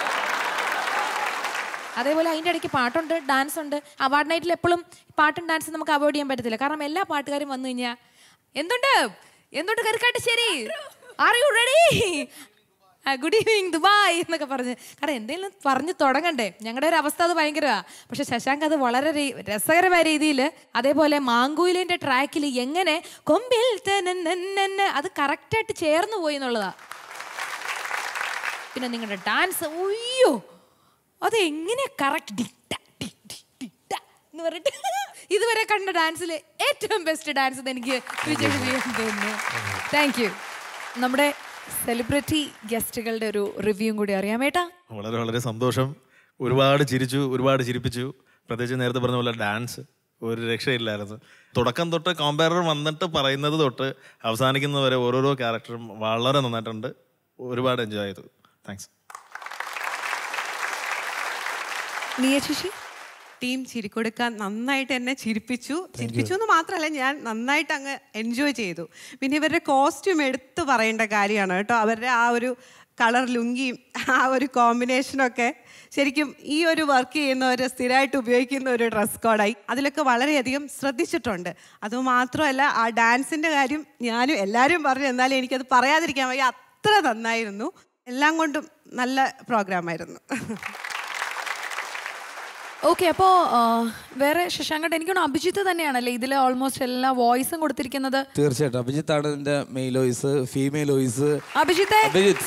അതേപോലെ അതിൻ്റെ ഇടയ്ക്ക് പാട്ടുണ്ട് ഡാൻസ് ഉണ്ട് അവാർഡ് നൈറ്റിൽ എപ്പോഴും പാട്ടും ഡാൻസും നമുക്ക് അവോയ്ഡ് ചെയ്യാൻ പറ്റത്തില്ല കാരണം എല്ലാ പാട്ടുകാരും വന്നു കഴിഞ്ഞാൽ എന്തുണ്ട് എന്തുണ്ട് കരുക്കാട്ട് ശരി are you ready good evening Dubai എന്നൊക്കെ പറഞ്ഞ് കാരണം എന്തെങ്കിലും പറഞ്ഞ് തുടങ്ങണ്ടേ ഞങ്ങളുടെ ഒരു അവസ്ഥ അത് ഭയങ്കരമാണ് പക്ഷെ ശശാങ്ക് അത് വളരെ രീ- രസകരമായ രീതിയിൽ അതേപോലെ മാങ്കുയിലിൻ്റെ ട്രാക്കിൽ എങ്ങനെ കൊമ്പിൽ തന്നെ അത് കറക്റ്റായിട്ട് ചേർന്ന് പോയി എന്നുള്ളതാ പിന്നെ നിങ്ങളുടെ ഡാൻസ് ഉയ്യോ അത് എങ്ങനെ കറക്റ്റ് എന്ന് പറഞ്ഞിട്ട് ഇതുവരെ കണ്ട ഡാൻസിൽ ഏറ്റവും ബെസ്റ്റ് ഡാൻസ് എനിക്ക് വിജയ് ചെയ്യാൻ തോന്നുന്നു താങ്ക് യു നമ്മുടെ സെലിബ്രിറ്റി ഗസ്റ്റുകളുടെ ഒരു റിവ്യൂ കൂടി അറിയാമേട്ടാ വളരെ വളരെ സന്തോഷം ഒരുപാട് ചിരിച്ചു ഒരുപാട് ചിരിപ്പിച്ചു പ്രത്യേകിച്ച് നേരത്തെ പറഞ്ഞ പോലെ ഡാൻസ് ഒരു രക്ഷയില്ലായിരുന്നു തുടക്കം തൊട്ട് കോമ്പയറർ വന്നിട്ട് പറയുന്നത് തൊട്ട് അവസാനിക്കുന്നത് വരെ ഓരോരോ ക്യാരക്ടറും വളരെ നന്നായിട്ടുണ്ട് ഒരുപാട് എൻജോയ് ചെയ്തു താങ്ക്സ് നിയ ശശി ടീം ചിരിക്കൊടുക്കാൻ നന്നായിട്ട് എന്നെ ചിരിപ്പിച്ചു ചിരിപ്പിച്ചു എന്ന് മാത്രമല്ല ഞാൻ നന്നായിട്ട് അങ്ങ് എൻജോയ് ചെയ്തു പിന്നെ ഇവരുടെ കോസ്റ്റ്യൂം എടുത്തു പറയേണ്ട കാര്യമാണ് കേട്ടോ അവരുടെ ആ ഒരു കളർ ലുങ്കിയും ആ ഒരു കോമ്പിനേഷനൊക്കെ ശരിക്കും ഈ ഒരു വർക്ക് ചെയ്യുന്നവർ സ്ഥിരമായിട്ട് ഉപയോഗിക്കുന്ന ഒരു ഡ്രസ് കോഡായി അതിലൊക്കെ വളരെയധികം ശ്രദ്ധിച്ചിട്ടുണ്ട് അതുമാത്രമല്ല ആ ഡാൻസിൻ്റെ കാര്യം ഞാനും എല്ലാവരും പറഞ്ഞു എന്നാലും എനിക്കത് പറയാതിരിക്കാൻ വയ്യ അത്ര നന്നായിരുന്നു എല്ലാം കൊണ്ടും നല്ല പ്രോഗ്രാമായിരുന്നു ഓക്കെ അപ്പോ ആ, വേറെ ശശാങ്കട്ട് എനിക്കൊന്ന് അഭിജിത്ത് തന്നെയാണല്ലേ ഇതിൽ ഓൾമോസ്റ്റ് എല്ലാ വോയിസും കൊടുത്തിരിക്കുന്നത് തീർച്ചയായിട്ടും അഭിജിത്താണ് ഇതിന്റെ മെയിൽ വോയിസ് ഫീമെയിൽ വോയിസ് അഭിജിത്തെ അഭിജിത്ത്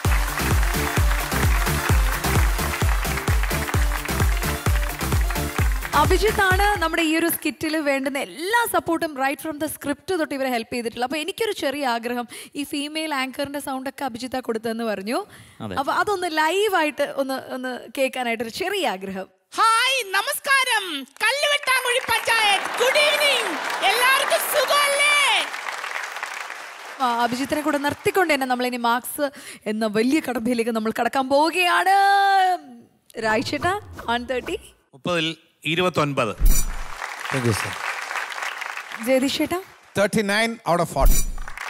അഭിജിത്ത് ആണ് നമ്മുടെ ഈ ഒരു സ്കിറ്റിൽ വേണ്ടുന്ന എല്ലാ സപ്പോർട്ടും റൈറ്റ് ഫ്രം ദ സ്ക്രിപ്റ്റ് തൊട്ട് ഇവരെ ഹെൽപ്പ് ചെയ്തിട്ടുള്ളത് അപ്പൊ എനിക്കൊരു ചെറിയ ആഗ്രഹം ഈ ഫീമെയിൽ ആങ്കറിന്റെ സൗണ്ട് ഒക്കെ അഭിജിത്ത കൊടുത്തെന്ന് പറഞ്ഞു അതെ. അപ്പൊ അതൊന്ന് ലൈവായിട്ട് ഒന്ന് ഒന്ന് കേൾക്കാനായിട്ടൊരു ചെറിയ ആഗ്രഹം ഹായ് നമസ്കാരം കല്ലുവെട്ടാങ്കുഴി പഞ്ചായത്ത് ഗുഡ് ഈവനിങ് എല്ലാവർക്കും സുഖമല്ലേ ആ, അഭിജിത്തിനെ കൂടെ നിർത്തിക്കൊണ്ട് തന്നെ നമ്മൾ ഇനി മാർക്സ് എന്ന വലിയ കടമ്പയിലേക്ക് നമ്മൾ കടക്കാൻ പോവുകയാണ് രായ്ചേട്ടാ വൺ തേർട്ടി മുപ്പതിൽ ഇരുപത്തൊൻപത് താങ്ക് യു സർ ജയതീഷ് ചേട്ടാ thirty nine out of forty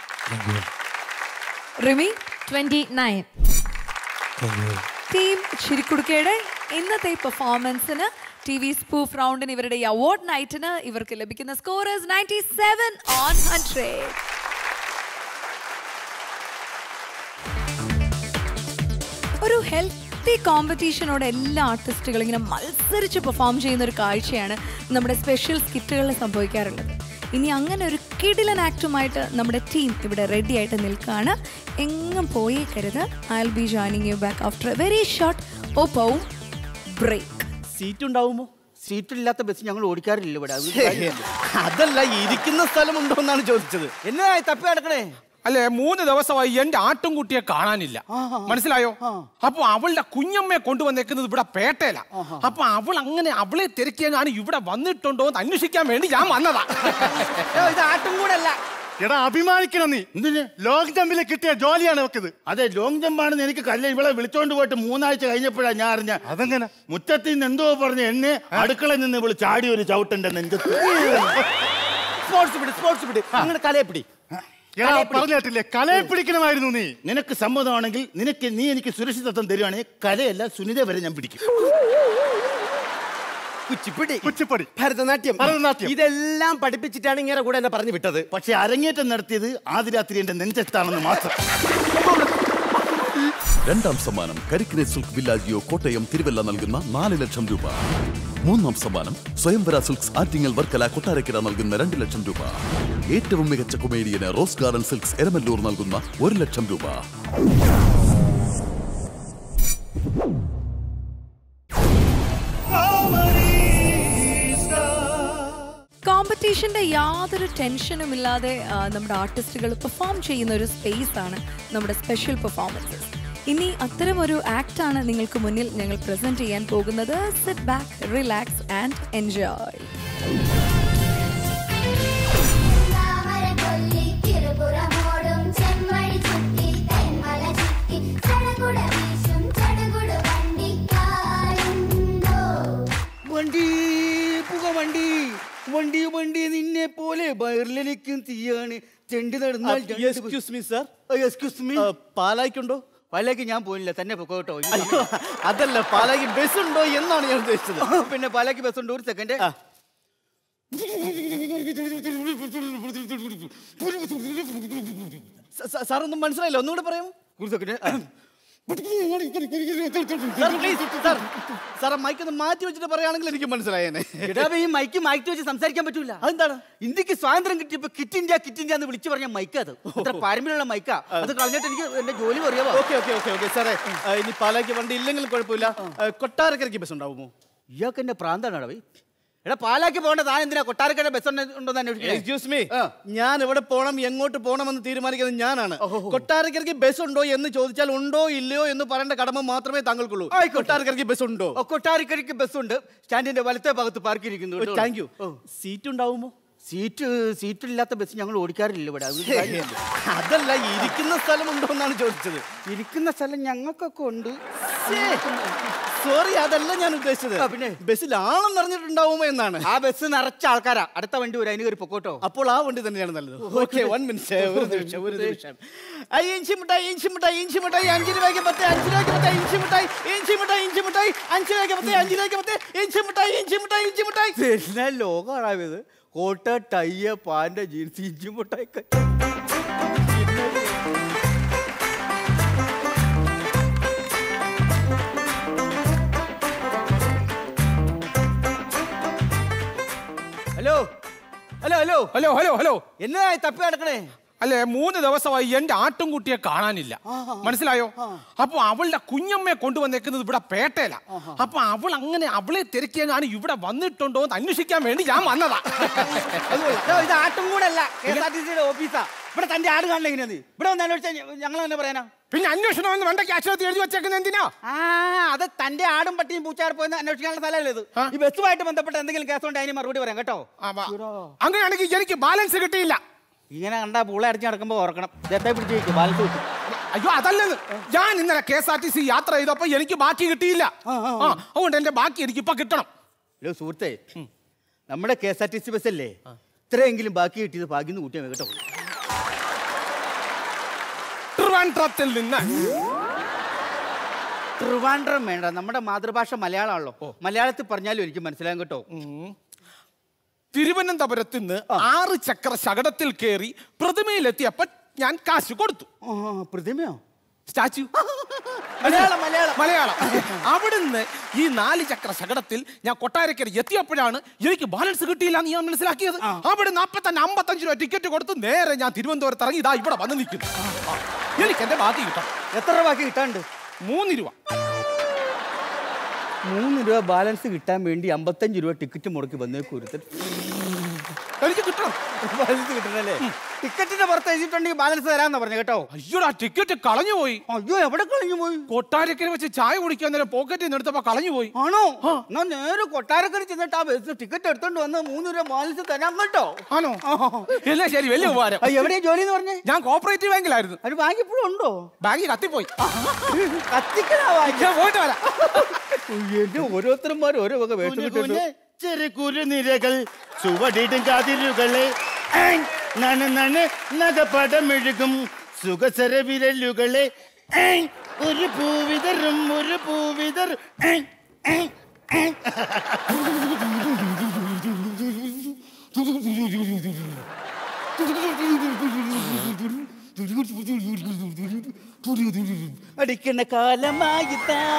Rimi twenty nine team ചിരിക്കുടുക്കയുടെ ഇന്നത്തെ പെർഫോമൻസിന് ടി വി സ്പൂഫ് റൗണ്ടിന് ഇവരുടെ ഈ അവാർഡ് നൈറ്റിന് ഇവർക്ക് ലഭിക്കുന്ന scorers ninety seven on hundred ഒരു ഹെൽത്തി കോമ്പറ്റീഷനോടെ എല്ലാ ആർട്ടിസ്റ്റുകളും ഇങ്ങനെ മത്സരിച്ച് പെർഫോം ചെയ്യുന്ന ഒരു കാഴ്ചയാണ് നമ്മുടെ സ്പെഷ്യൽ സ്കിറ്റുകളിൽ സംഭവിക്കാറുള്ളത് ഇനി അങ്ങനെ ഒരു കിടിലൻ ആക്ടുമായിട്ട് നമ്മുടെ ടീം ഇവിടെ റെഡി ആയിട്ട് നിൽക്കുകയാണ് എങ്ങും പോയേക്കരുത് I be joining you back after a very short ഓപ്പവും ബ്രേക്ക് സീറ്റ് ഉണ്ടാവുമോ സീറ്റില്ലാത്ത ബസ് ഞങ്ങൾ ഓടിക്കാറില്ല ഇവിടെ അത് കാര്യമില്ല. അതല്ല ഇരിക്കുന്ന സ്ഥലം ഉണ്ടോ എന്നാണ് ചോദിച്ചത് എന്നാ തപ്പി കിടക്കണേ അല്ലെ മൂന്ന് ദിവസമായി എന്റെ ആട്ടുംകുട്ടിയെ കാണാനില്ല മനസ്സിലായോ അപ്പൊ അവളുടെ കുഞ്ഞമ്മയെ കൊണ്ടുവന്നേക്കുന്നത് ഇവിടെ പേട്ടയില അപ്പൊ അവൾ അങ്ങനെ അവളെ തിരക്കിയാണ് ഇവിടെ വന്നിട്ടുണ്ടോ എന്ന് അന്വേഷിക്കാൻ വേണ്ടി ഞാൻ വന്നതാ ഇത് ആട്ടും കൂടെ അല്ല എടാ അഭിമാനിക്കണം നീ എന്തിന് ലോങ് ജമ്പിൽ കിട്ടിയ ജോലിയാണ് വെക്കത് അതെ ലോങ് ജമ്പാണെന്ന് എനിക്ക് കല്ല ഇവളെ വിളിച്ചോണ്ട് പോയിട്ട് മൂന്നാഴ്ച കഴിഞ്ഞപ്പോഴാണ് ഞാൻ അറിഞ്ഞ അതെങ്ങനെ മുറ്റത്തിൽ നിന്ന് എന്തോ പറഞ്ഞ് എന്നെ അടുക്കളയിൽ നിന്ന് ഇവള് ചാടി ഒരു ചവിട്ടന്റെ നെഞ്ചത്ത് സ്പോർട്സ് പിടി സ്പോർട്സ് പിടി നിങ്ങൾ കലയെ പിടി എടാ, പറഞ്ഞു കേട്ടില്ലേ കലയെ പിടിക്കണമായിരുന്നു നീ നിനക്ക് സമ്മതമാണെങ്കിൽ നിനക്ക് നീ എനിക്ക് സുരക്ഷിതത്വം തരുവാണെങ്കിൽ കലയല്ല സുനിത വരെ ഞാൻ പിടിക്കും കുച്ചിപ്പിടി കുച്ചിപ്പടി ഭരതനാട്യം ഭരതനാട്യം. ഇതെല്ലാം പഠിപ്പിച്ചിട്ടാണ് ഇങ്ങനെ കൂടെ എന്നെ പറഞ്ഞു വിട്ടത് പക്ഷെ അരങ്ങേറ്റം നടത്തിയത് ആദ്യരാത്രി എന്റെ നെഞ്ചത്താണെന്ന് മാത്രം രണ്ടാം സമ്മാനം കരിക്കിനെ സിൽക്ക് വില്ലാജിയോ കോട്ടയം തിരുവല്ല നൽകുന്ന നാല് ലക്ഷം രൂപ മൂന്നാം സമ്മാനം സ്വയംവര സിൽക്സ് ആറ്റിങ്ങൽ വർക്കല കൊട്ടാരക്കര നൽകുന്ന രണ്ട് ലക്ഷം രൂപ ഏറ്റവും മികച്ച കൊമേഡിയന് റോസ് ഗാർഡൻ സിൽക്സ് എരമല്ലൂർ നൽകുന്ന ഒരു ലക്ഷം രൂപ കോമ്പറ്റീഷന്റെ യാതൊരു ടെൻഷനും ഇല്ലാതെ ആ, നമ്മുടെ ആർട്ടിസ്റ്റുകൾ പെർഫോം ചെയ്യുന്ന ഒരു സ്പേസ് ആണ് നമ്മുടെ സ്പെഷ്യൽ പെർഫോമൻസസ് ഇനി അത്തരം ഒരു ആക്ട് ആണ് നിങ്ങൾക്ക് മുന്നിൽ ഞങ്ങൾ പ്രസന്റ് ചെയ്യാൻ പോകുന്നത് sit back relax and enjoy വണ്ടി പുക വണ്ടി വണ്ടി വണ്ടി നിന്നെ പോലെ വയറിലെനിക്കും തീയാണ് ചെണ്ടി നടന്നാൽ excuse me sir excuse me പാലായ്ക്കുണ്ടോ പാലാക്ക് ഞാൻ പോയില്ല തന്നെ പൊക്കോട്ടോ അയ്യോ അതല്ല പാലായ്ക്ക് ബസ് ഉണ്ടോ എന്നാണ് ഞാൻ ഉദ്ദേശിച്ചത് പിന്നെ പാലാക്ക് ബസ് ഉണ്ട് ഒരു സെക്കൻഡ് സാർ ഒന്നും മനസ്സിലായില്ല ഒന്നുകൂടെ പറയാമോ ഒരു second sir please sir sir mic ഒന്ന് മാറ്റി വെച്ചിട്ട് പറയുകയാണെങ്കിൽ എനിക്ക് മനസ്സിലായേനെ എടാ ഈ മൈക്ക് മൈക്ക് വെച്ച് സംസാരിക്കാൻ പറ്റൂല അതെന്താണ് ഇന്ത്യക്ക് സ്വാതന്ത്ര്യം കിട്ടിയപ്പോ കിറ്റ് ഇന്ത്യ കിറ്റ് ഇന്ത്യ എന്ന് വിളിച്ചു പറഞ്ഞ മൈക്ക് അത് അത്ര പാരമ്പര്യമുള്ള മൈക്കാ അത് കളഞ്ഞിട്ട് എനിക്ക് എന്റെ ജോലി പറയാമോ ഓക്കെ ഓക്കെ ഓക്കെ ഓക്കെ സാറേ ആ, ഇനി പാലായ്ക്ക് വണ്ടി ഇല്ലെങ്കിലും കുഴപ്പമില്ല ആ, കൊട്ടാരക്കരയ്ക്ക് ബസ് ഉണ്ടാവുമോ ഇയാൾക്ക് എന്നെ പ്രാന്താണ് ഭയ് എടാ പാലാക്കി പോകേണ്ട താൻ എന്തിനാ കൊട്ടാരക്കര ബസ് ഉണ്ടോന്ന് അന്വേഷിക്കണേ എക്സ്ക്യൂസ് മീ ഞാൻ എവിടെ പോകണം എങ്ങോട്ട് പോകണമെന്ന് തീരുമാനിക്കുന്നത് ഞാനാണ് കൊട്ടാരക്കരയ്ക്ക് ബസ് ഉണ്ടോ എന്ന് ചോദിച്ചാൽ ഉണ്ടോ ഇല്ലയോ എന്ന് പറയേണ്ട കടമ മാത്രമേ താങ്കൾക്കുള്ളൂ കൊട്ടാരക്കരയ്ക്ക് ബസ് ഉണ്ടോ കൊട്ടാരക്കരയ്ക്ക് ബസ് ഉണ്ട് സ്റ്റാൻഡിന്റെ വലത്തെ ഭാഗത്ത് പാർക്ക് ഇരിക്കുന്നു താങ്ക് യു സീറ്റ് ഉണ്ടാവുമോ സീറ്റ് സീറ്റില്ലാത്ത ബസ് ഞങ്ങൾ ഓടിക്കാറില്ല ഇവിടെ അതൊരു കാര്യമല്ല. അതല്ല ഇരിക്കുന്ന സ്ഥലം ഉണ്ടോ എന്നാണ് ചോദിച്ചത് ഇരിക്കുന്ന സ്ഥലം ഞങ്ങൾക്കൊക്കെ ഉണ്ട് സോറി അതല്ല ഞാൻ ഉദ്ദേശിച്ചത് പിന്നെ ബസ്സിൽ ആളം നിറഞ്ഞിട്ടുണ്ടാവുമോ എന്നാണ് ആ ബസ് നിറച്ച ആൾക്കാരാ അടുത്ത വണ്ടി വരും അതിന് കയറി പൊക്കോട്ടോ അപ്പോൾ ആ വണ്ടി തന്നെയാണ് നല്ലത് ഓക്കെ വൺ മിനിറ്റ് ഒരു നിമിഷം ഒരു നിമിഷം ആ, ഇഞ്ചി മിഠായി ഇഞ്ചി മിഠായി ഇഞ്ചി മിഠായി അഞ്ച് രൂപയ്ക്ക് പത്ത് അഞ്ച് രൂപയ്ക്ക് പത്ത് ഇഞ്ചി മിഠായി ഇഞ്ചി മിഠായി ഇഞ്ചി മിഠായി അഞ്ച് രൂപയ്ക്ക് പത്ത് അഞ്ച് രൂപയ്ക്ക് പത്ത് ഇഞ്ചി മിഠായി ഇഞ്ചി മിഠായി ഇഞ്ചി മിഠായി പിന്നെ ലോകമാണായത് കോട്ട ടയ്യ പാൻ്റെ ജീൻസ് ഇഞ്ചി മിഠായി hello hello hello hello hello hello എന്നാ തപ്പി നടക്കണേ അല്ലെ മൂന്ന് ദിവസമായി എന്റെ ആട്ടുംകുട്ടിയെ കാണാനില്ല മനസ്സിലായോ അപ്പൊ അവളുടെ കുഞ്ഞമ്മയെ കൊണ്ടുവന്നേക്കുന്നത് ഇവിടെ പേട്ടയില അപ്പൊ അവൾ അങ്ങനെ അവളെ തിരക്കിയാണ് ഇവിടെ വന്നിട്ടുണ്ടോ എന്ന് അന്വേഷിക്കാൻ വേണ്ടി ഞാൻ വന്നതാ ദോ, ഇത് ആട്ടും കൂടെ അല്ല കെ എസ് ആർ ടി സിയുടെ ഓഫീസാ ഇവിടെ തന്റെ ആട് കാണണ എങ്ങനെയാ ഇവിടെ വന്ന് അന്വേഷിച്ചാൽ ഞങ്ങൾ തന്നെ പറയാനാ പിന്നെ അന്വേഷണം എന്ന് വേണ്ട ക്യാഷിനകത്ത് എഴുതി വെച്ചേക്കുന്നത് എന്തിനാ ആ അത് തന്റെ ആടും പട്ടിയും പൂച്ചാർ പോയെന്ന് അന്വേഷിക്കാനുള്ള സ്ഥലമല്ലേ ഇത് ഈ ബസ്സുമായിട്ട് ബന്ധപ്പെട്ട എന്തെങ്കിലും കേസ് കൊണ്ട് അതിന് മറുപടി പറയാം കേട്ടോ അങ്ങനെയാണെങ്കിൽ എനിക്ക് ബാലൻസ് കിട്ടിയില്ല ഇങ്ങനെ കണ്ടാ പൂള അടിച്ച് നടക്കുമ്പോ ഓർക്കണം ദത്തെ പിടിച്ച് വെക്കും ബാലൻസ് കിട്ടും അയ്യോ അതല്ലെന്ന് ഞാൻ ഇന്നലെ K S R T C യാത്ര ചെയ്തപ്പോ എനിക്ക് ബാക്കി കിട്ടിയില്ല ആ അതുകൊണ്ട് എന്റെ ബാക്കി എനിക്ക് ഇപ്പൊ കിട്ടണം ഹലോ സുഹൃത്തെ നമ്മുടെ K S R T C ബസ്സല്ലേ ഇത്രയെങ്കിലും ബാക്കി കിട്ടിയത് ഭാഗ്യം കൂട്ടിയാൽ കേട്ടോ ട്രിവാൻഡ്രത്തിൽ നിന്ന് ട്രിവാൻഡ്രം വേണ്ട നമ്മുടെ മാതൃഭാഷ മലയാളമാണല്ലോ മലയാളത്തിൽ പറഞ്ഞാലും എനിക്ക് മനസ്സിലാകും കേട്ടോ തിരുവനന്തപുരത്ത് നിന്ന് ആറ് ചക്ര ശകടത്തിൽ കയറി പ്രതിമയിലെത്തിയപ്പോ ഞാൻ കാശ് കൊടുത്തു പ്രതിമയോ സ്റ്റാച്ചു മലയാളം മലയാളം മലയാളം അവിടുന്ന് ഈ നാല് ചക്ര ശകടത്തിൽ ഞാൻ കൊട്ടാരക്കര എത്തിയപ്പോഴാണ് എനിക്ക് ബാലൻസ് കിട്ടിയില്ല എന്ന് ഞാൻ മനസ്സിലാക്കിയത് അവിടെ നാപ്പത്തഞ്ച് അമ്പത്തഞ്ച് രൂപ ടിക്കറ്റ് കൊടുത്ത് നേരെ ഞാൻ തിരുവനന്തപുരത്ത് ഇറങ്ങി ഇതാ ഇവിടെ വന്ന് നിൽക്കുന്നു എനിക്ക് എന്റെ ബാക്കി കിട്ടാം എത്ര രൂപ ബാക്കി കിട്ടാണ്ട് മൂന്ന് രൂപ മൂന്ന് രൂപ ബാലൻസ് കിട്ടാൻ വേണ്ടി അമ്പത്തഞ്ച് രൂപ ടിക്കറ്റ് മുടക്കി വന്നേക്കും ഒരുത്തൻ എനിക്ക് കിട്ടണം ബാലൻസ് കിട്ടണല്ലേ ടിക്കറ്റിന്റെ പുറത്ത് എഴുതിയിട്ടുണ്ടെങ്കിൽ ബാലൻസ് തരാന്ന് പറഞ്ഞു കേട്ടോ അയ്യോടാ ടിക്കറ്റ് കളഞ്ഞു പോയി അയ്യോ എവിടെ കളഞ്ഞു പോയി കൊട്ടാരക്കര വെച്ച് ചായ കുടിക്കാൻ നേരം പോക്കറ്റിൽ നിന്ന് എടുത്തപ്പോ കളഞ്ഞു പോയി ആണോ എന്നാ നേരെ കൊട്ടാരക്കര ചെന്നിട്ട് ആ ബസ് ടിക്കറ്റ് എടുത്തോണ്ട് വന്ന് മൂന്ന് രൂപ ബാലൻസ് തരാൻ കേട്ടോ ആണോ എന്നാ ശരി വലിയ ഉപകാരം എവിടെയാ ജോലി എന്ന് പറഞ്ഞേ ഞാൻ കോപ്പറേറ്റീവ് ബാങ്കിലായിരുന്നു അത് ബാങ്ക് ഇപ്പോഴും ഉണ്ടോ ബാങ്കിൽ കത്തിപ്പോയി കത്തിക്കലാ ഞാൻ പോയിട്ട് വരാം എന്റെ ഓരോരുത്തരന്മാർ ഓരോ വക വേഷം കുഞ്ഞു കിട്ടുന്നു കുഞ്ഞ് ചെറു കുരുനിരകൾ ചുവടിടും കാതിരുകളെ ഏയ് നന നന നഗപടമെഴുകും സുഖസര വിരലുകളെ ഏയ് ഒരു പൂവിതറും ഒരു പൂവിതർ ഏയ് ഏയ് ഏയ് അടിക്കണ കാലമായി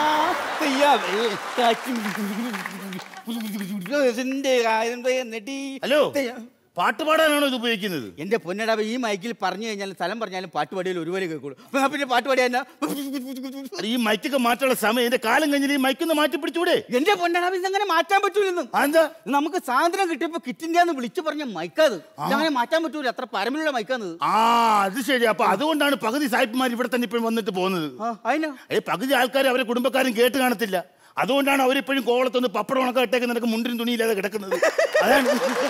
ഹലോ പാട്ട് പാടാനാണോ ഇത് ഉപയോഗിക്കുന്നത് എന്റെ പൊന്നടാ ഈ മൈക്കിൽ പറഞ്ഞു കഴിഞ്ഞാൽ സ്ഥലം പറഞ്ഞാലും പാട്ട് പാടിയാൽ ഒരുപോലെ കേൾക്കുള്ളൂ അപ്പൊ പിന്നെ പാട്ട് പാടിയാ എന്നാ? ഈ മൈക്കൊക്കെ മാറ്റാനുള്ള സമയം എന്റെ കാലം കഴിഞ്ഞിട്ട് ഈ മൈക്കൊന്ന് മാറ്റി പിടിച്ചൂടെ എന്റെ പൊന്നടാ ഇതങ്ങനെ മാറ്റാൻ പറ്റൂലെന്ന് എന്താ നമുക്ക് സാധനം കിട്ടിയപ്പോ കിറ്റിന്റെ വിളിച്ചു പറഞ്ഞ മൈക്കാത് ഇതങ്ങനെ മാറ്റാൻ പറ്റൂല അത്ര പരമിലുള്ള മൈക്കാന്ന് ആ അത് ശരി അപ്പൊ അതുകൊണ്ടാണ് പകുതി സായിപ്പ്മാർ ഇവിടെ തന്നെ ഇപ്പോഴും വന്നിട്ട് പോകുന്നത് അതിനാ ഏ പകുതി ആൾക്കാർ അവരെ കുടുംബക്കാരും കേട്ട് കാണത്തില്ല അതുകൊണ്ടാണ് അവരിപ്പോഴും കോവളത്തൊന്ന് പപ്പടം ഉണക്കം ഇട്ടേക്ക് നിനക്ക് മുണ്ടിനും തുണിയില്ലാതെ കിടക്കുന്നത് അതാണ്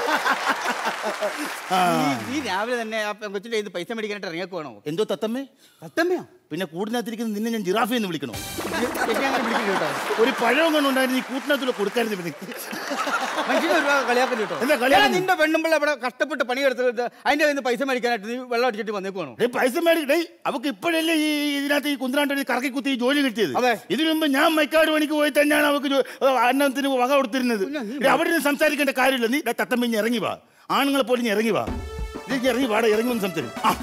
ആ. നീ- നീ രാവിലെ തന്നെ ആ കൊച്ചിന്റെ കയ്യിൽ നിന്ന് പൈസ മേടിക്കാനായിട്ട് ഇറങ്ങിയേക്കുവാണോ എന്തോ തത്തമ്മേ തത്തമ്മയോ പിന്നെ കൂടിനകത്തിരിക്കുന്ന നിന്നെ ഞാൻ ജിറാഫി എന്ന് വിളിക്കണോ എന്നെ അങ്ങനെ വിളിക്കില്ല കേട്ടോ ഒരു പഴവും കണ്ടുണ്ടായിരുന്നു ഈ കൂട്ടിനകത്തൂടെ കൊടുക്കരുത് പിന്നെ മനുഷ്യനെ ഒരുപാട് കളിയാക്കല് കേട്ടോ എന്താ കളിയാക്കുന്നത്? എടാ, നിന്റെ പെണ്ണുമ്പിള്ള ഇവിടെ കഷ്ടപ്പെട്ട് പണിയെടുത്തിട്ട് അതിന്റെ കയ്യിൽ നിന്ന് പൈസ മേടിക്കാനായിട്ട് നീ വെള്ളം അടിച്ചിട്ട് വന്നേക്കുവാണോ ഡേയ് പൈസ മേടി ഡേയ് അവക്ക് ഇപ്പോഴല്ലേ ഈ ഇതിനകത്ത് ഈ കുന്ത്രാണ്ടി കറക്കി കുത്തി ഈ ജോലി കിട്ടിയത് അതെ. ഇതിനു മുമ്പ് ഞാൻ മൈക്കാട് പണിക്ക് പോയി തന്നെയാണ് അവക്ക് ജോ- അന്നത്തിന് വക കൊടുത്തിരുന്നത് ഡേയ്, അവിടെ നിന്ന് സംസാരിക്കേണ്ട കാര്യമില്ല നീ ഡേ, തത്തമ്മ ഇഞ്ഞ് ഇറങ്ങി വാ ആണുങ്ങളെ പോലെ ഇഞ്ഞ് ഇറങ്ങി വാ നീ ഇഞ്ഞ് ഇറങ്ങി വാടാ ഇറങ്ങി വന്ന് സംസാരിക്കും ആ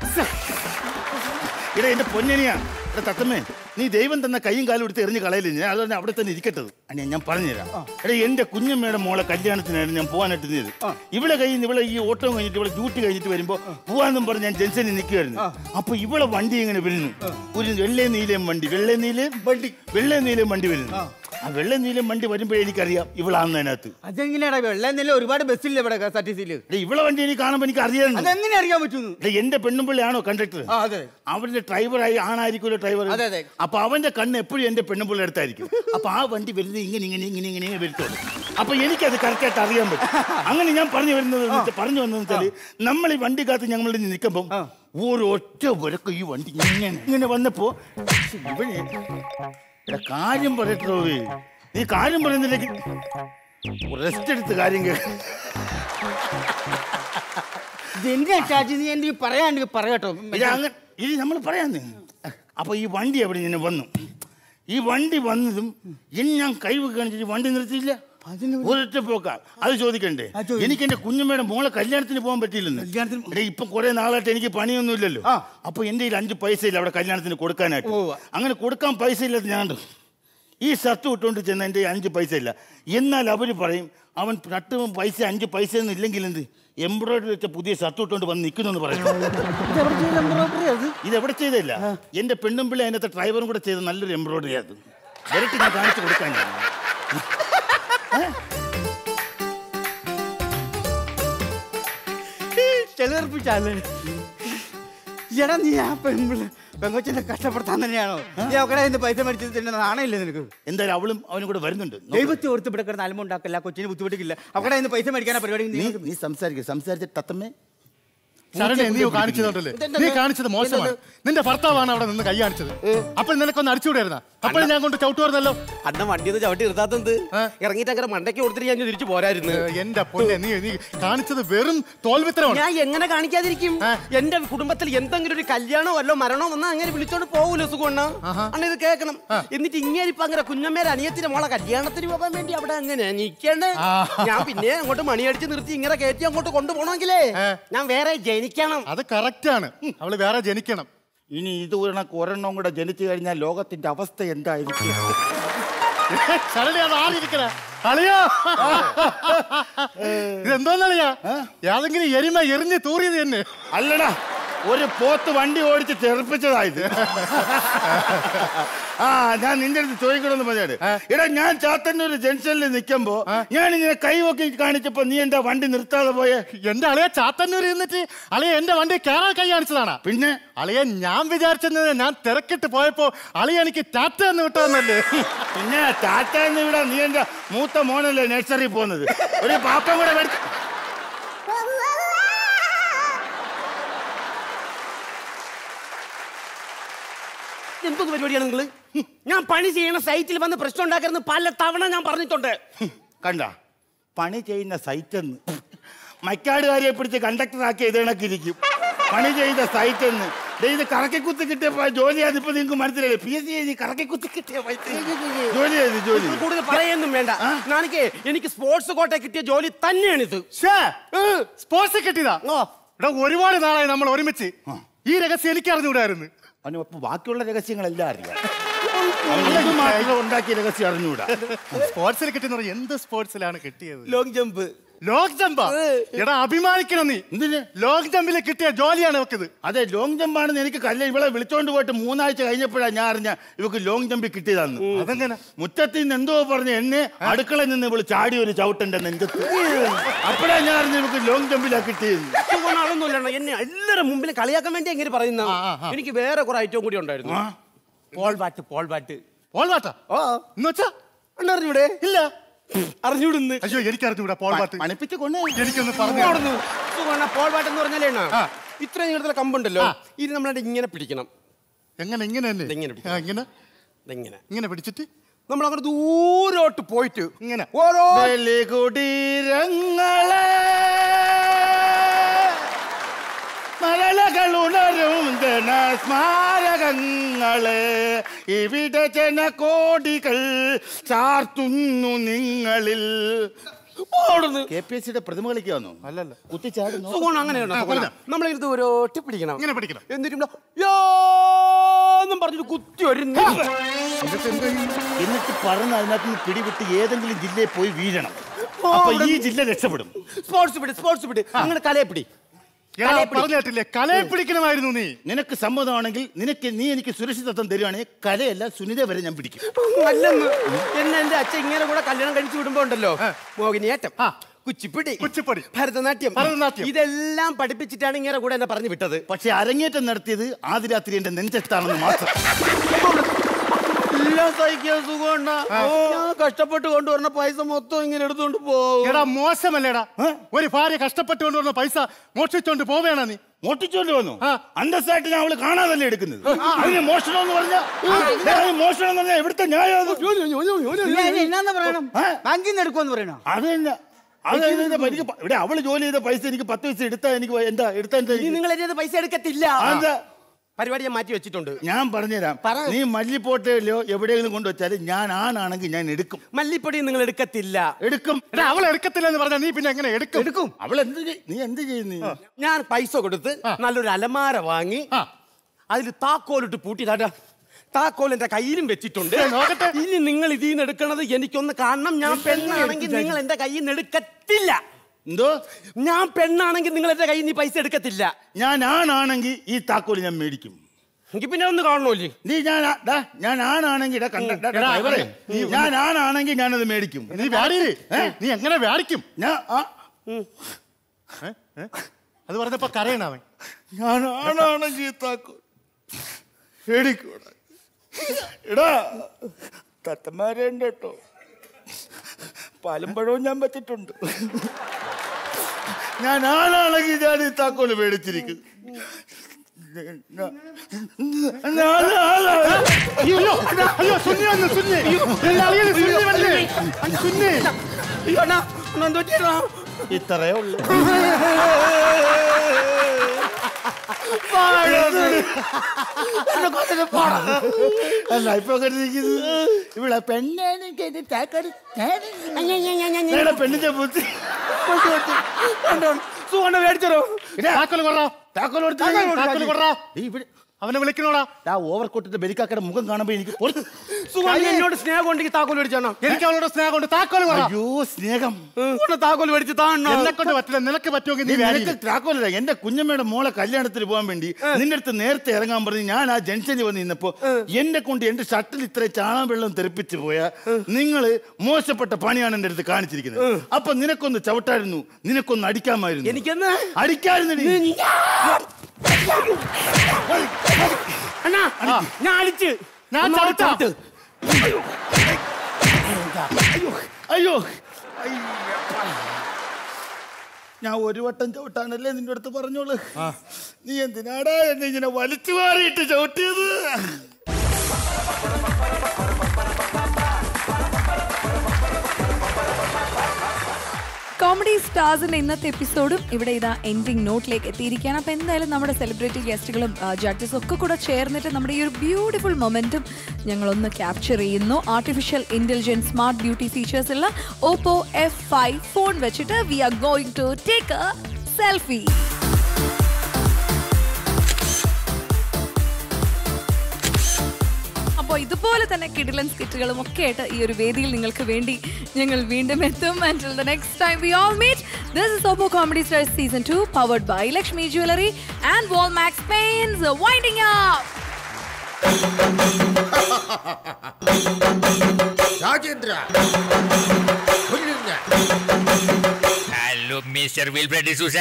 ഇട എന്റെ പൊന്നനിയാ എടാ തത്തമ്മേ നീ ദൈവം തന്ന കൈയും കാലും എടുത്ത് എറിഞ്ഞ് കളയില്ല ഞാൻ അതുകൊണ്ട് അവിടെ തന്നെ ഇരിക്കട്ടത് അല്ല ഞാൻ പറഞ്ഞുതരാം എടാ എന്റെ കുഞ്ഞമ്മയുടെ മോളെ കല്യാണത്തിനായിരുന്നു ഞാൻ പോകാനായിട്ട് നിന്നത് ഇവളെ കയ്യിൽ നിന്ന് ഇവളെ ഈ ഓട്ടം കഴിഞ്ഞിട്ട് ഇവളെ ഡ്യൂട്ടി കഴിഞ്ഞിട്ട് വരുമ്പോ പോവാന്നും പറഞ്ഞ് ഞാൻ ജംഗ്ഷനിൽ നിൽക്കുമായിരുന്നു അപ്പൊ ഇവളെ വണ്ടി ഇങ്ങനെ വരുന്നു ഒരു വെള്ളേ നീലയും വണ്ടി വെള്ളേ നീലയും വണ്ടി വെള്ളേ നീലയും വണ്ടി വരുന്നു ആ വെള്ളേ നീലയും വണ്ടി വരുമ്പോഴേ എനിക്കറിയാം ഇവളാന്ന് അതിനകത്ത് അതെങ്ങനെയാടാ വെള്ളം നില ഒരുപാട് ബസ്സില്ല ഇവിടെ കെ എസ് ആർ ടി സിയിൽ എടാ, ഇവളെ വണ്ടി എനിക്ക് കാണുമ്പോൾ എനിക്ക് അറിയാം അതെങ്ങനെ അറിയാൻ പറ്റുന്നു എന്റെ പെണ്ണുമ്പിള്ളയാണോ കണ്ടക്ടർ ആ, അതെ. അവന്റെ ഡ്രൈവറായി ആണായിരിക്കുമല്ലോ ഡ്രൈവർ അതെ, അതെ. അപ്പൊ അവന്റെ കണ്ണ് എപ്പോഴും എന്റെ പെണ്ണുമ്പിള്ള അടുത്തായിരിക്കും അപ്പൊ ആ വണ്ടി വരുന്നത് ഇങ്ങനെ ഇങ്ങനെ ഇങ്ങനെ ഇങ്ങനെ വരുത്തുള്ളൂ അപ്പൊ എനിക്കത് കറക്റ്റായിട്ട് അറിയാൻ പറ്റും അങ്ങനെ ഞാൻ പറഞ്ഞു വരുന്നത് എന്ന് വെച്ചാ- പറഞ്ഞു വന്നതെന്ന് വെച്ചാല് നമ്മൾ ഈ വണ്ടിക്കകത്ത് ഞങ്ങൾ നിൽക്കുമ്പം ഒരൊറ്റ പുരക്ക് ഈ വണ്ടി ഇങ്ങനെ ഇങ്ങനെ വന്നപ്പോ ഇവന് എടാ, കാര്യം പറയട്ടോ നീ കാര്യം പറയുന്നില്ലെങ്കിൽ റെസ്റ്റ് എടുത്ത് കാര്യം കേൾക്കും ഇതെന്തിനാ ചാച്ചി നീ എന്റെ പറയാണ്ട് പറയട്ടോ ഇത് അങ്ങനെ ഇത് നമ്മൾ പറയാന്ന് അപ്പൊ ഈ വണ്ടി അവിടെ ഇങ്ങനെ വന്നു ഈ വണ്ടി വന്നതും ഇനി ഞാൻ കൈവ് കാണിച്ചിട്ട് വണ്ടി നിർത്തിയില്ല ഒരൊറ്റ പോക്ക അത് ചോദിക്കണ്ടേ എനിക്ക് എന്റെ കുഞ്ഞമ്മയുടെ മോളെ കല്യാണത്തിന് പോകാൻ പറ്റിയില്ലെന്ന് എടേ, ഇപ്പൊ കുറെ നാളായിട്ട് എനിക്ക് പണിയൊന്നും ഇല്ലല്ലോ അപ്പൊ എന്റെ കയ്യിൽ അഞ്ച് പൈസ ഇല്ല അവിടെ കല്യാണത്തിന് കൊടുക്കാനായിട്ട് അങ്ങനെ കൊടുക്കാൻ പൈസ ഇല്ലാത്ത ഞാൻ ഈ ഷർട്ട് ഇട്ടുകൊണ്ട് ചെന്ന എൻ്റെ അഞ്ച് പൈസ ഇല്ല എന്നാൽ അവർ പറയും അവൻ ഷർട്ട് പൈസ അഞ്ച് പൈസ ഒന്നും ഇല്ലെങ്കിൽ എന്ത് എംബ്രോയിഡറി വെച്ച പുതിയ ഷർട്ട് ഇട്ടുകൊണ്ട് വന്ന് നിൽക്കുന്നു പറയും ഇത് എവിടെ ചെയ്തില്ല എന്റെ പെണ്ണും പിള്ളി അതിനകത്ത് ഡ്രൈവറും കൂടെ ചെയ്ത നല്ലൊരു എംബ്രോയിഡറി അത് ഡയറക്റ്റ് ഞാൻ കാണിച്ചു കൊടുക്കാൻ ഞാൻ. ചെളുർപ്പിച്ചാലേ എടാ നീ ആ പെൺപിള്ള പെങ്കൊച്ചിനെ കഷ്ടപ്പെടുത്താൻ തന്നെയാണോ നീ അവിടെ നിന്ന് പൈസ മേടിച്ചത് തന്നെ നാണയില്ലേ നിനക്ക് എന്തായാലും അവളും അവനും കൂടെ വരുന്നുണ്ട് ദൈവത്തെ ഓർത്ത് ഇവിടെ കിടന്ന് അലമുണ്ടാക്കില്ല കൊച്ചിന് ബുദ്ധിമുട്ടിക്കില്ല അവിടെ നിന്ന് പൈസ മേടിക്കാനാ പരിപാടി നീ നീ സംസാരിക്കുക സംസാരിച്ച തത്തമ്മേ ശരണേ നീ കാണിച്ചതുണ്ടല്ലേ നീ കാണിച്ചത് മോശമാണ് നിന്റെ ഭർത്താവാണ് അവിടെ നിന്ന് കൈ കാണിച്ചത് അപ്പോൾ നിനക്കൊന്ന് അടിച്ചുകൂടായിരുന്ന അപ്പോൾ ഞാൻ കൊണ്ട് ചവിട്ടുമായിരുന്നല്ലോ അണ്ണ വണ്ടി ഒന്ന് ചവിട്ടി നിർത്താത്തത് ഇറങ്ങിയിട്ട് അങ്ങനെ മണ്ടയ്ക്ക് കൊടുത്തിട്ട് ഞാൻ തിരിച്ചു പോരായിരുന്നു എന്റെ പൊന്നെ നീ നീ കാണിച്ചത് വെറും തോൽവിത്തരമാണ് ഞാൻ എങ്ങനെ കാണിക്കാതിരിക്കും എന്റെ കുടുംബത്തിൽ എന്തെങ്കിലും ഒരു കല്യാണോ വല്ലോ മരണോ വന്നാൽ അങ്ങനെ വിളിച്ചോണ്ട് പോകൂലോ സുഖണ്ണ അണ്ണ ഇത് കേൾക്കണം എന്നിട്ട് ഇങ്ങനെ ഇപ്പൊ അങ്ങനെ കുഞ്ഞമ്മേരെ അനിയത്തിന്റെ മോളെ കല്യാണത്തിന് പോകാൻ വേണ്ടി അവിടെ അങ്ങനെ നിൽക്കണ്ടേ ഞാൻ പിന്നെ അങ്ങോട്ട് മണിയടിച്ച് നിർത്തി ഇങ്ങനെ കയറ്റി അങ്ങോട്ട് കൊണ്ടുപോകണമെങ്കിലേ ഞാൻ വേറെ ജനിക്കണം അത് കറക്റ്റ് ആണ് അവള് വേറെ ജനിക്കണം ഇനി ഇത് ഒരെണ്ണം ഒരെണ്ണം കൂടെ ജനിച്ചു കഴിഞ്ഞാൽ ലോകത്തിന്റെ അവസ്ഥ എന്തായിരിക്കും ശരണേ അത് ആരിക്കണ അളിയാ ഇതെന്തോന്നളിയാ ഏതെങ്കിലും എരിമ എറിഞ്ഞ് തൂറിയത് തന്നെ അല്ലടാ ഒരു പോത്ത് വണ്ടി ഓടിച്ച് തെറിപ്പിച്ചതായത് ആ ഞാൻ നിന്റെ അടുത്ത് ചോദിക്കണമെന്ന് പറഞ്ഞാട് എടാ ഞാൻ ചാത്തന്നൂർ ജംഗ്ഷനിൽ നിൽക്കുമ്പോ ഞാൻ ഇങ്ങനെ കൈവക്കി കാണിച്ചപ്പോ നീ എന്താ വണ്ടി നിർത്താതെ പോയെ എന്റെ അളിയ ചാത്തന്നൂർ എന്നിട്ട് അളിയ എന്റെ വണ്ടി കയറാൻ കൈ കാണിച്ചതാണ് പിന്നെ അളിയ ഞാൻ വിചാരിച്ചത് ഞാൻ തിരക്കിട്ട് പോയപ്പോ അളിയ എനിക്ക് ടാറ്റ എന്ന് വിട്ടതെന്നല്ലേ പിന്നെ ടാറ്റ എന്ന് വിടാ നീ എന്റെ മൂത്ത മോനല്ലേ നഴ്സറി പോകുന്നത് ഒരു പാപ്പം കൂടെ മേടിച്ച് എന്തൊന്ന് പരിപാടിയാണ് നിങ്ങള് ഞാൻ പണി ചെയ്യണ സൈറ്റിൽ വന്ന് പ്രശ്നം ഉണ്ടാക്കരുത് പല തവണ ഞാൻ പറഞ്ഞിട്ടുണ്ട് കണ്ട പണി ചെയ്യുന്ന സൈറ്റ് എന്ന് മക്കാടുകാരിയെ പിടിച്ച് കണ്ടക്ടർ ആക്കി ഇതേണക്കിരിക്കും പണി ചെയ്ത സൈറ്റ് എന്ന് ദേ ഇത് കറക്കിക്കുത്തി കിട്ടിയ പ- ജോലിയാണ് ഇപ്പൊ നിങ്ങൾക്ക് മനസ്സിലായില്ലേ പി എസ് സി എഴുതി കറക്കിക്കുത്തി കിട്ടിയ പൈസ ജോലി ചെയ്ത് ജോലി ഇത് കൂടുതൽ പറയൊന്നും വേണ്ട ഞാനിക്ക് എനിക്ക് സ്പോർട്സ് കോട്ട കിട്ടിയ ജോലി തന്നെയാണിത് സ്പോർട്സ് കിട്ടിയതാ എടാ ഒരുപാട് നാളായി നമ്മൾ ഒരുമിച്ച് ഈ രഹസ്യം എനിക്ക് അറിഞ്ഞുകൂടായിരുന്നു അവന് ബാക്കിയുള്ള രഹസ്യങ്ങളെല്ലാം അറിയാം അവന് ഇത് മാത്രം ഉണ്ടാക്കിയ രഹസ്യം അറിഞ്ഞുകൂടാ സ്പോർട്സിൽ കിട്ടുന്ന എന്ത് സ്പോർട്സിലാണ് കിട്ടിയത് ലോങ് ജമ്പ് ലോങ് ജമ്പാ എടാ അഭിമാനിക്കണം നീ ലോങ് ജമ്പിൽ കിട്ടിയ ജോലിയാണ് വെക്കത് അതെ ലോങ് ജമ്പ് ആണെന്ന് എനിക്ക് കല്ല ഇവളെ വിളിച്ചോണ്ട് പോയിട്ട് മൂന്നാഴ്ച കഴിഞ്ഞപ്പോഴാണ് ഞാൻ അറിഞ്ഞ ഇവക്ക് ലോങ് ജമ്പിൽ കിട്ടിയതാന്ന് അതെങ്ങനെ മുറ്റത്തിൽ നിന്ന് എന്തോ പറഞ്ഞ് എന്നെ അടുക്കളയിൽ നിന്ന് ഇവള് ചാടി ഒരു ചവിട്ടന്റെ നെഞ്ചത്ത് അപ്പോഴാ ഞാൻ അറിഞ്ഞ ഇവക്ക് ലോങ് ജമ്പിലാ കിട്ടിയത് അതൊന്നുമില്ല എന്നെ എല്ലാവരും മുമ്പിൽ കളിയാക്കാൻ വേണ്ടി എങ്ങനെ പറയുന്ന എനിക്ക് വേറെ കുറെ ഐറ്റം കൂടി ഉണ്ടായിരുന്നു പോൾ ബാറ്റ് പോൾ ബാറ്റ് പോൾ ബാറ്റാ ഓ എന്ന് വെച്ചാ അറിഞ്ഞൂടെ ഇല്ല അറിഞ്ഞൂടുന്ന് അയ്യോ എനിക്ക് അറിഞ്ഞൂടാ പോൾ ബാറ്റ് പണിപ്പിച്ച് കൊണ്ടേ എനിക്കൊന്ന് പറഞ്ഞു അവിടുന്ന് സുഖമാണ് പോൾ ബാറ്റ് എന്ന് പറഞ്ഞാലേ അണ്ണാ, ഇത്ര നീളത്തിലെ കമ്പുണ്ടല്ലോ ഇത് നമ്മളായിട്ട് ഇങ്ങനെ പിടിക്കണം എങ്ങനെ ഇങ്ങനെ തന്നെ ഇങ്ങനെ ആ, ഇങ്ങനെ ഇങ്ങനെ ഇങ്ങനെ പിടിച്ചിട്ട് നമ്മൾ അങ്ങനെ ദൂരോട്ട് പോയിട്ട് ഇങ്ങനെ ഓരോ കുടീരങ്ങളെ മലകൾ ഉണരും ജനസ്മാരകങ്ങളെ ഇവിടെ ജനകോടികൾ ചാർത്തുന്നു നിങ്ങളിൽ കെ പി എസ് സിയുടെ പ്രതിമ കളിക്കാന്നോ അല്ലല്ല കുത്തിച്ചാടുന്നു സുഖമാണ് അങ്ങനെയാണ് നമ്മളിത് ഒരു ഒറ്റ പിടിക്കണം ഇങ്ങനെ പിടിക്കണം എന്നിട്ട് യോന്നും പറഞ്ഞിട്ട് കുത്തി ഒരു എന്നിട്ട് പറഞ്ഞ് അതിനകത്ത് നിന്ന് പിടിവിട്ട് ഏതെങ്കിലും ജില്ലയിൽ പോയി വീഴണം അപ്പൊ ഈ ജില്ല രക്ഷപ്പെടും സ്പോർട്സ് പിടി സ്പോർട്സ് പിടി അങ്ങനെ കലയെ പിടി പറഞ്ഞിട്ടില്ലേ കലയെ പിടിക്കണമായിരുന്നു നീ നിനക്ക് സമ്മതമാണെങ്കിൽ നിനക്ക് നീ എനിക്ക് സുരക്ഷിതത്വം തരുവാണെങ്കിൽ കലയല്ല സുനിത വരെ ഞാൻ പിടിക്കും അല്ലെന്ന് എന്നെ എന്റെ അച്ഛൻ ഇങ്ങനെ കൂടെ കല്യാണം കഴിച്ചു വിടുമ്പോ ഉണ്ടല്ലോ മോഹിനിയാട്ടം കുച്ചിപ്പിടി കുച്ചിപ്പടി ഭരതനാട്യം ഭരതനാട്യം. ഇതെല്ലാം പഠിപ്പിച്ചിട്ടാണ് ഇങ്ങനെ കൂടെ എന്നെ പറഞ്ഞു വിട്ടത് പക്ഷെ അരങ്ങേറ്റം നടത്തിയത് ആദ്യ രാത്രി എന്റെ നെഞ്ചത്താണെന്ന് മാത്രം എല്ലാം സഹിക്കാൻ സുഖമുണ്ട ഞാൻ കഷ്ടപ്പെട്ട് കൊണ്ടുവരുന്ന പൈസ മൊത്തം ഇങ്ങനെ എടുത്തോണ്ട് പോകും എടാ മോശമല്ലേടാ ഒരു ഭാര്യ കഷ്ടപ്പെട്ട് കൊണ്ടുവന്ന പൈസ മോഷിച്ചോണ്ട് പോവേണ നീ മോട്ടിച്ചോണ്ട് വന്നു അന്തസ്സായിട്ട് ഞാൻ അവള് കാണാതല്ലേ എടുക്കുന്നത് അതിന് മോഷണം എന്ന് പറഞ്ഞാൽ മോഷണം എന്ന് പറഞ്ഞാൽ എവിടുത്തെ ന്യായം അത്? എന്നാന്ന് പറയണം ബാങ്കിൽ നിന്ന് എടുക്കുമെന്ന് പറയണോ അത് തന്നെ അത് കഴിഞ്ഞ് എനിക്ക് പ- ഇവിടെ അവള് ജോലി ചെയ്ത പൈസ എനിക്ക് പത്ത് പൈസ എടുത്താ എനിക്ക് എന്താ എടുത്താ എന്താ ഇനി നിങ്ങൾ എന്റെ പൈസ എടുക്കത്തില്ല അതെന്താ? പരിപാടി ഞാൻ മാറ്റി വെച്ചിട്ടുണ്ട് ഞാൻ പറഞ്ഞുതരാം നീ മല്ലിപ്പോട്ടയിലോ എവിടെയെങ്കിലും കൊണ്ടുവച്ചാല് ഞാൻ ആണാണെങ്കിൽ ഞാൻ എടുക്കും മല്ലിപ്പൊടി നിങ്ങൾ എടുക്കത്തില്ല എടുക്കും എടാ അവൾ എടുക്കത്തില്ല എന്ന് പറഞ്ഞാൽ നീ പിന്നെ എങ്ങനെ എടുക്കും എടുക്കും അവൾ എന്ത് ചെയ്- നീ എന്ത് ചെയ്യുന്നു ഞാൻ പൈസ കൊടുത്ത് നല്ലൊരു അലമാര വാങ്ങി അതിൽ താക്കോലിട്ട് പൂട്ടി താട്ടാ താക്കോൽ എന്റെ കയ്യിലും വെച്ചിട്ടുണ്ട് ഇനി നിങ്ങൾ ഇതിൽ നിന്ന് എടുക്കണത് എനിക്കൊന്ന് കാണണം ഞാൻ പെണ്ണാണെങ്കിൽ നിങ്ങൾ എന്റെ കയ്യിൽ നിന്ന് എടുക്കത്തില്ല എന്തോ ഞാൻ പെണ്ണാണെങ്കിൽ നിങ്ങൾ എന്റെ കയ്യിൽ നിന്ന് ഈ പൈസ എടുക്കത്തില്ല ഞാൻ ആണാണെങ്കിൽ ഈ താക്കോല് ഞാൻ മേടിക്കും എനിക്ക് പിന്നെ ഒന്ന് കാണണമല്ലേ നീ ഞാൻ ആ- ദാ, ഞാൻ ആണാണെങ്കിൽ ഇതാ കണ്ട ദാ, എടാ, ഡ്രൈവറെ, നീ- ഞാൻ ആണാണെങ്കിൽ ഞാനത് മേടിക്കും നീ വ്യാടിയില്ലേ നീ എങ്ങനെ വ്യാടിക്കും ഞാൻ ആ- ഏ? ഏ? അത് പറഞ്ഞപ്പോ കരയണ അവൻ ഞാൻ ആണാണെങ്കിൽ ഈ താക്കോൽ മേടിക്കൂടാ എടാ തത്തമാരെ ഉണ്ട് കേട്ടോ പാലും പഴവും ഞാൻ വെച്ചിട്ടുണ്ട് ഞാൻ ആണാണെങ്കിൽ ഞാൻ ഈ താക്കോല് മേടിച്ചിരിക്കും ഞാൻ ആളാണ്. അയ്യോ അയ്യോ സുന്നി വന്നു സുന്നി എന്റെ അളിയന് സുന്നി വന്നേ സുന്നി അയ്യോ അണ്ണാ അണ്ണാ എന്തോ ചെയ്യണോ ഇത്രയേ ഉള്ളൂ അല്ല ഇപ്പൊ കരുതിയിരിക്കുന്നത് ഇവിടെ പെണ്ണാണ് പെണ്ണിന്റെ ബുദ്ധി സുഖം മേടിച്ചോ താക്കോല് കൊറ താക്കോൽ കൊടുത്ത് താക്കോല് കൊറ നീ ഇവിടെ അവനെ വിളിക്കണോടാ ആ ഓവർ കോട്ടിന്റെ ബലിക്കാക്കയുടെ മുഖം കാണുമ്പോ എനിക്ക് പൊറുത്ത് സുഖം എന്നോട് സ്നേഹം ഉണ്ടെങ്കിൽ താക്കോൽ മേടിച്ചാണോ എനിക്ക് അവളോട് സ്നേഹം കൊണ്ട് താക്കോല് കൊറ അയ്യോ സ്നേഹം താക്കോൽ മേടിച്ച് താണോ എന്നെ കൊണ്ട് പറ്റില്ല നിനക്ക് പറ്റുമെങ്കിൽ നീ നീ വ്യാടി നിനക്ക് താക്കോലില്ല എന്റെ കുഞ്ഞമ്മയുടെ മോളെ കല്യാണത്തിന് പോകാൻ വേണ്ടി നിന്റെ അടുത്ത് നേരത്തെ ഇറങ്ങാൻ പറഞ്ഞ് ഞാൻ ആ ജംഗ്ഷനിൽ വന്ന് നിന്നപ്പോ എന്നെ കൊണ്ട് എന്റെ ഷർട്ടിൽ ഇത്ര ചാണാൻ വെള്ളം തെറിപ്പിച്ച് പോയാ നിങ്ങള് മോശപ്പെട്ട പണിയാണ് എന്റെ അടുത്ത് കാണിച്ചിരിക്കുന്നത് അപ്പൊ നിനക്കൊന്ന് ചവിട്ടായിരുന്നു നിനക്കൊന്ന് അടിക്കാമായിരുന്നു എനിക്കെന്ന് അടിക്കായിരുന്നടി അണ്ണാ ഞാൻ അടിച്ച് ഞാൻ ഒന്ന് ചവിട്ടാം. ചവിട്ട്. അയ്യോ അയ്യപ്പ. ഞാൻ ഒരു വട്ടം ചവിട്ടാനല്ലേ നിന്റെ അടുത്ത് പറഞ്ഞോളൂ നീ എന്തിനാടാ എന്നെ ഇങ്ങനെ വലിച്ചു മാറിയിട്ട് ചവിട്ടിയത് കോമഡി സ്റ്റാർസിന്റെ ഇന്നത്തെ എപ്പിസോഡും ഇവിടെ ഇതാ എൻഡിങ് നോട്ടിലേക്ക് എത്തിയിരിക്കുകയാണ് അപ്പൊ എന്തായാലും നമ്മുടെ സെലിബ്രിറ്റി ഗസ്റ്റുകളും ജഡ്ജസും ഒക്കെ കൂടെ ചേർന്നിട്ട് നമ്മുടെ ഈ ഒരു ബ്യൂട്ടിഫുൾ മൊമെന്റും ഞങ്ങളൊന്ന് ക്യാപ്ചർ ചെയ്യുന്നു artificial intelligence smart beauty features ഉള്ള ഓപ്പോ എഫ് ഫൈവ് ഫോൺ വെച്ചിട്ട് we are going to take a selfie അപ്പോൾ ഇതുപോലെ തന്നെ കിടിലൻ സ്കിറ്റുകളും ഒക്കെ ആയിട്ട് ഈ ഒരു വേദിയിൽ നിങ്ങൾക്ക് വേണ്ടി ഞങ്ങൾ വീണ്ടും എത്തും until the next time we all meet this is Oppo Comedy Stars season 2 powered by Lakshmi Jewelry and Walmax Paints winding up Rajendra hello mister Wilfred D'Souza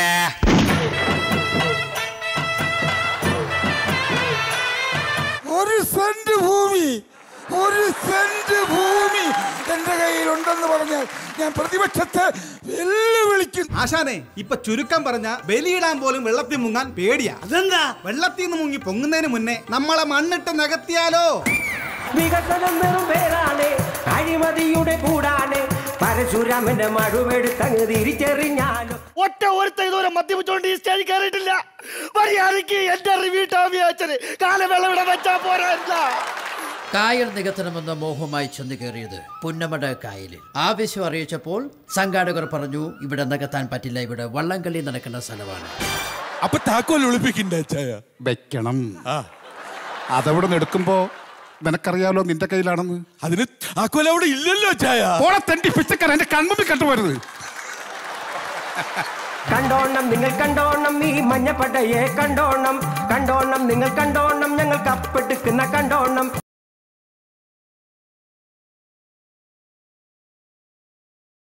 ഒരു സെന്റ് ഭൂമി ഒരു സെന്റ് ഭൂമി എന്റെ കയ്യിലുണ്ടെന്ന് പറഞ്ഞാൽ ഞാൻ പ്രതിപക്ഷത്തെ വെല്ലുവിളിക്കും ആശാനെ ഇപ്പൊ ചുരുക്കം പറഞ്ഞ ബലിയിടാൻ പോലും വെള്ളത്തിൽ മുങ്ങാൻ പേടിയാ അതെന്താ വെള്ളത്തിൽ നിന്ന് മുങ്ങി പൊങ്ങുന്നതിന് മുന്നേ നമ്മളെ മണ്ണിട്ട് നികത്തിയാലോ വികസനം വെറും പേരാണ് അഴിമതിയുടെ കൂടാണ് പരശുരാമന്റെ മഴുവെടുത്തങ്ങ് തിരിച്ചറിഞ്ഞാലും ഒറ്റ ഒരുത്ത ഇതുവരെ മദ്യപിച്ചോണ്ട് ഈ സ്റ്റേജിൽ കയറിയിട്ടില്ല മര്യാദയ്ക്ക് എന്റെ റിവ്യൂ ടാമി അച്ഛന് കാലവേള ഇവിടെ വെച്ചാ പോരാ കായൽ നികത്തണമെന്ന മോഹമായി ചെന്ന് കയറിയത് പുന്നമട കായലിൽ ആവശ്യം അറിയിച്ചപ്പോൾ സംഘാടകർ പറഞ്ഞു ഇവിടെ നികത്താൻ പറ്റില്ല ഇവിടെ വള്ളംകളി നടക്കുന്ന സ്ഥലമാണ് അപ്പൊ താക്കോൽ ഒളിപ്പിക്കണ്ട ചായ വെക്കണം അതവിടെ നിന്ന് എടുക്കുമ്പോ നിനക്കറിയാലോ നിന്റെ കയ്യിലാണെന്ന് അതിന് താക്കോൽ അവിടെ ഇല്ലല്ലോ ചായ പോളെ തണ്ടി പിച്ചക്കാരൻ എന്റെ കൺമുമ്പിൽ കണ്ടുപോരുത് കണ്ടോണം നിങ്ങൾ കണ്ടോണം ഈ മഞ്ഞപ്പടയെ കണ്ടോണം കണ്ടോണം നിങ്ങൾ കണ്ടോണം ഞങ്ങൾ കപ്പെടുക്കുന്ന കണ്ടോണം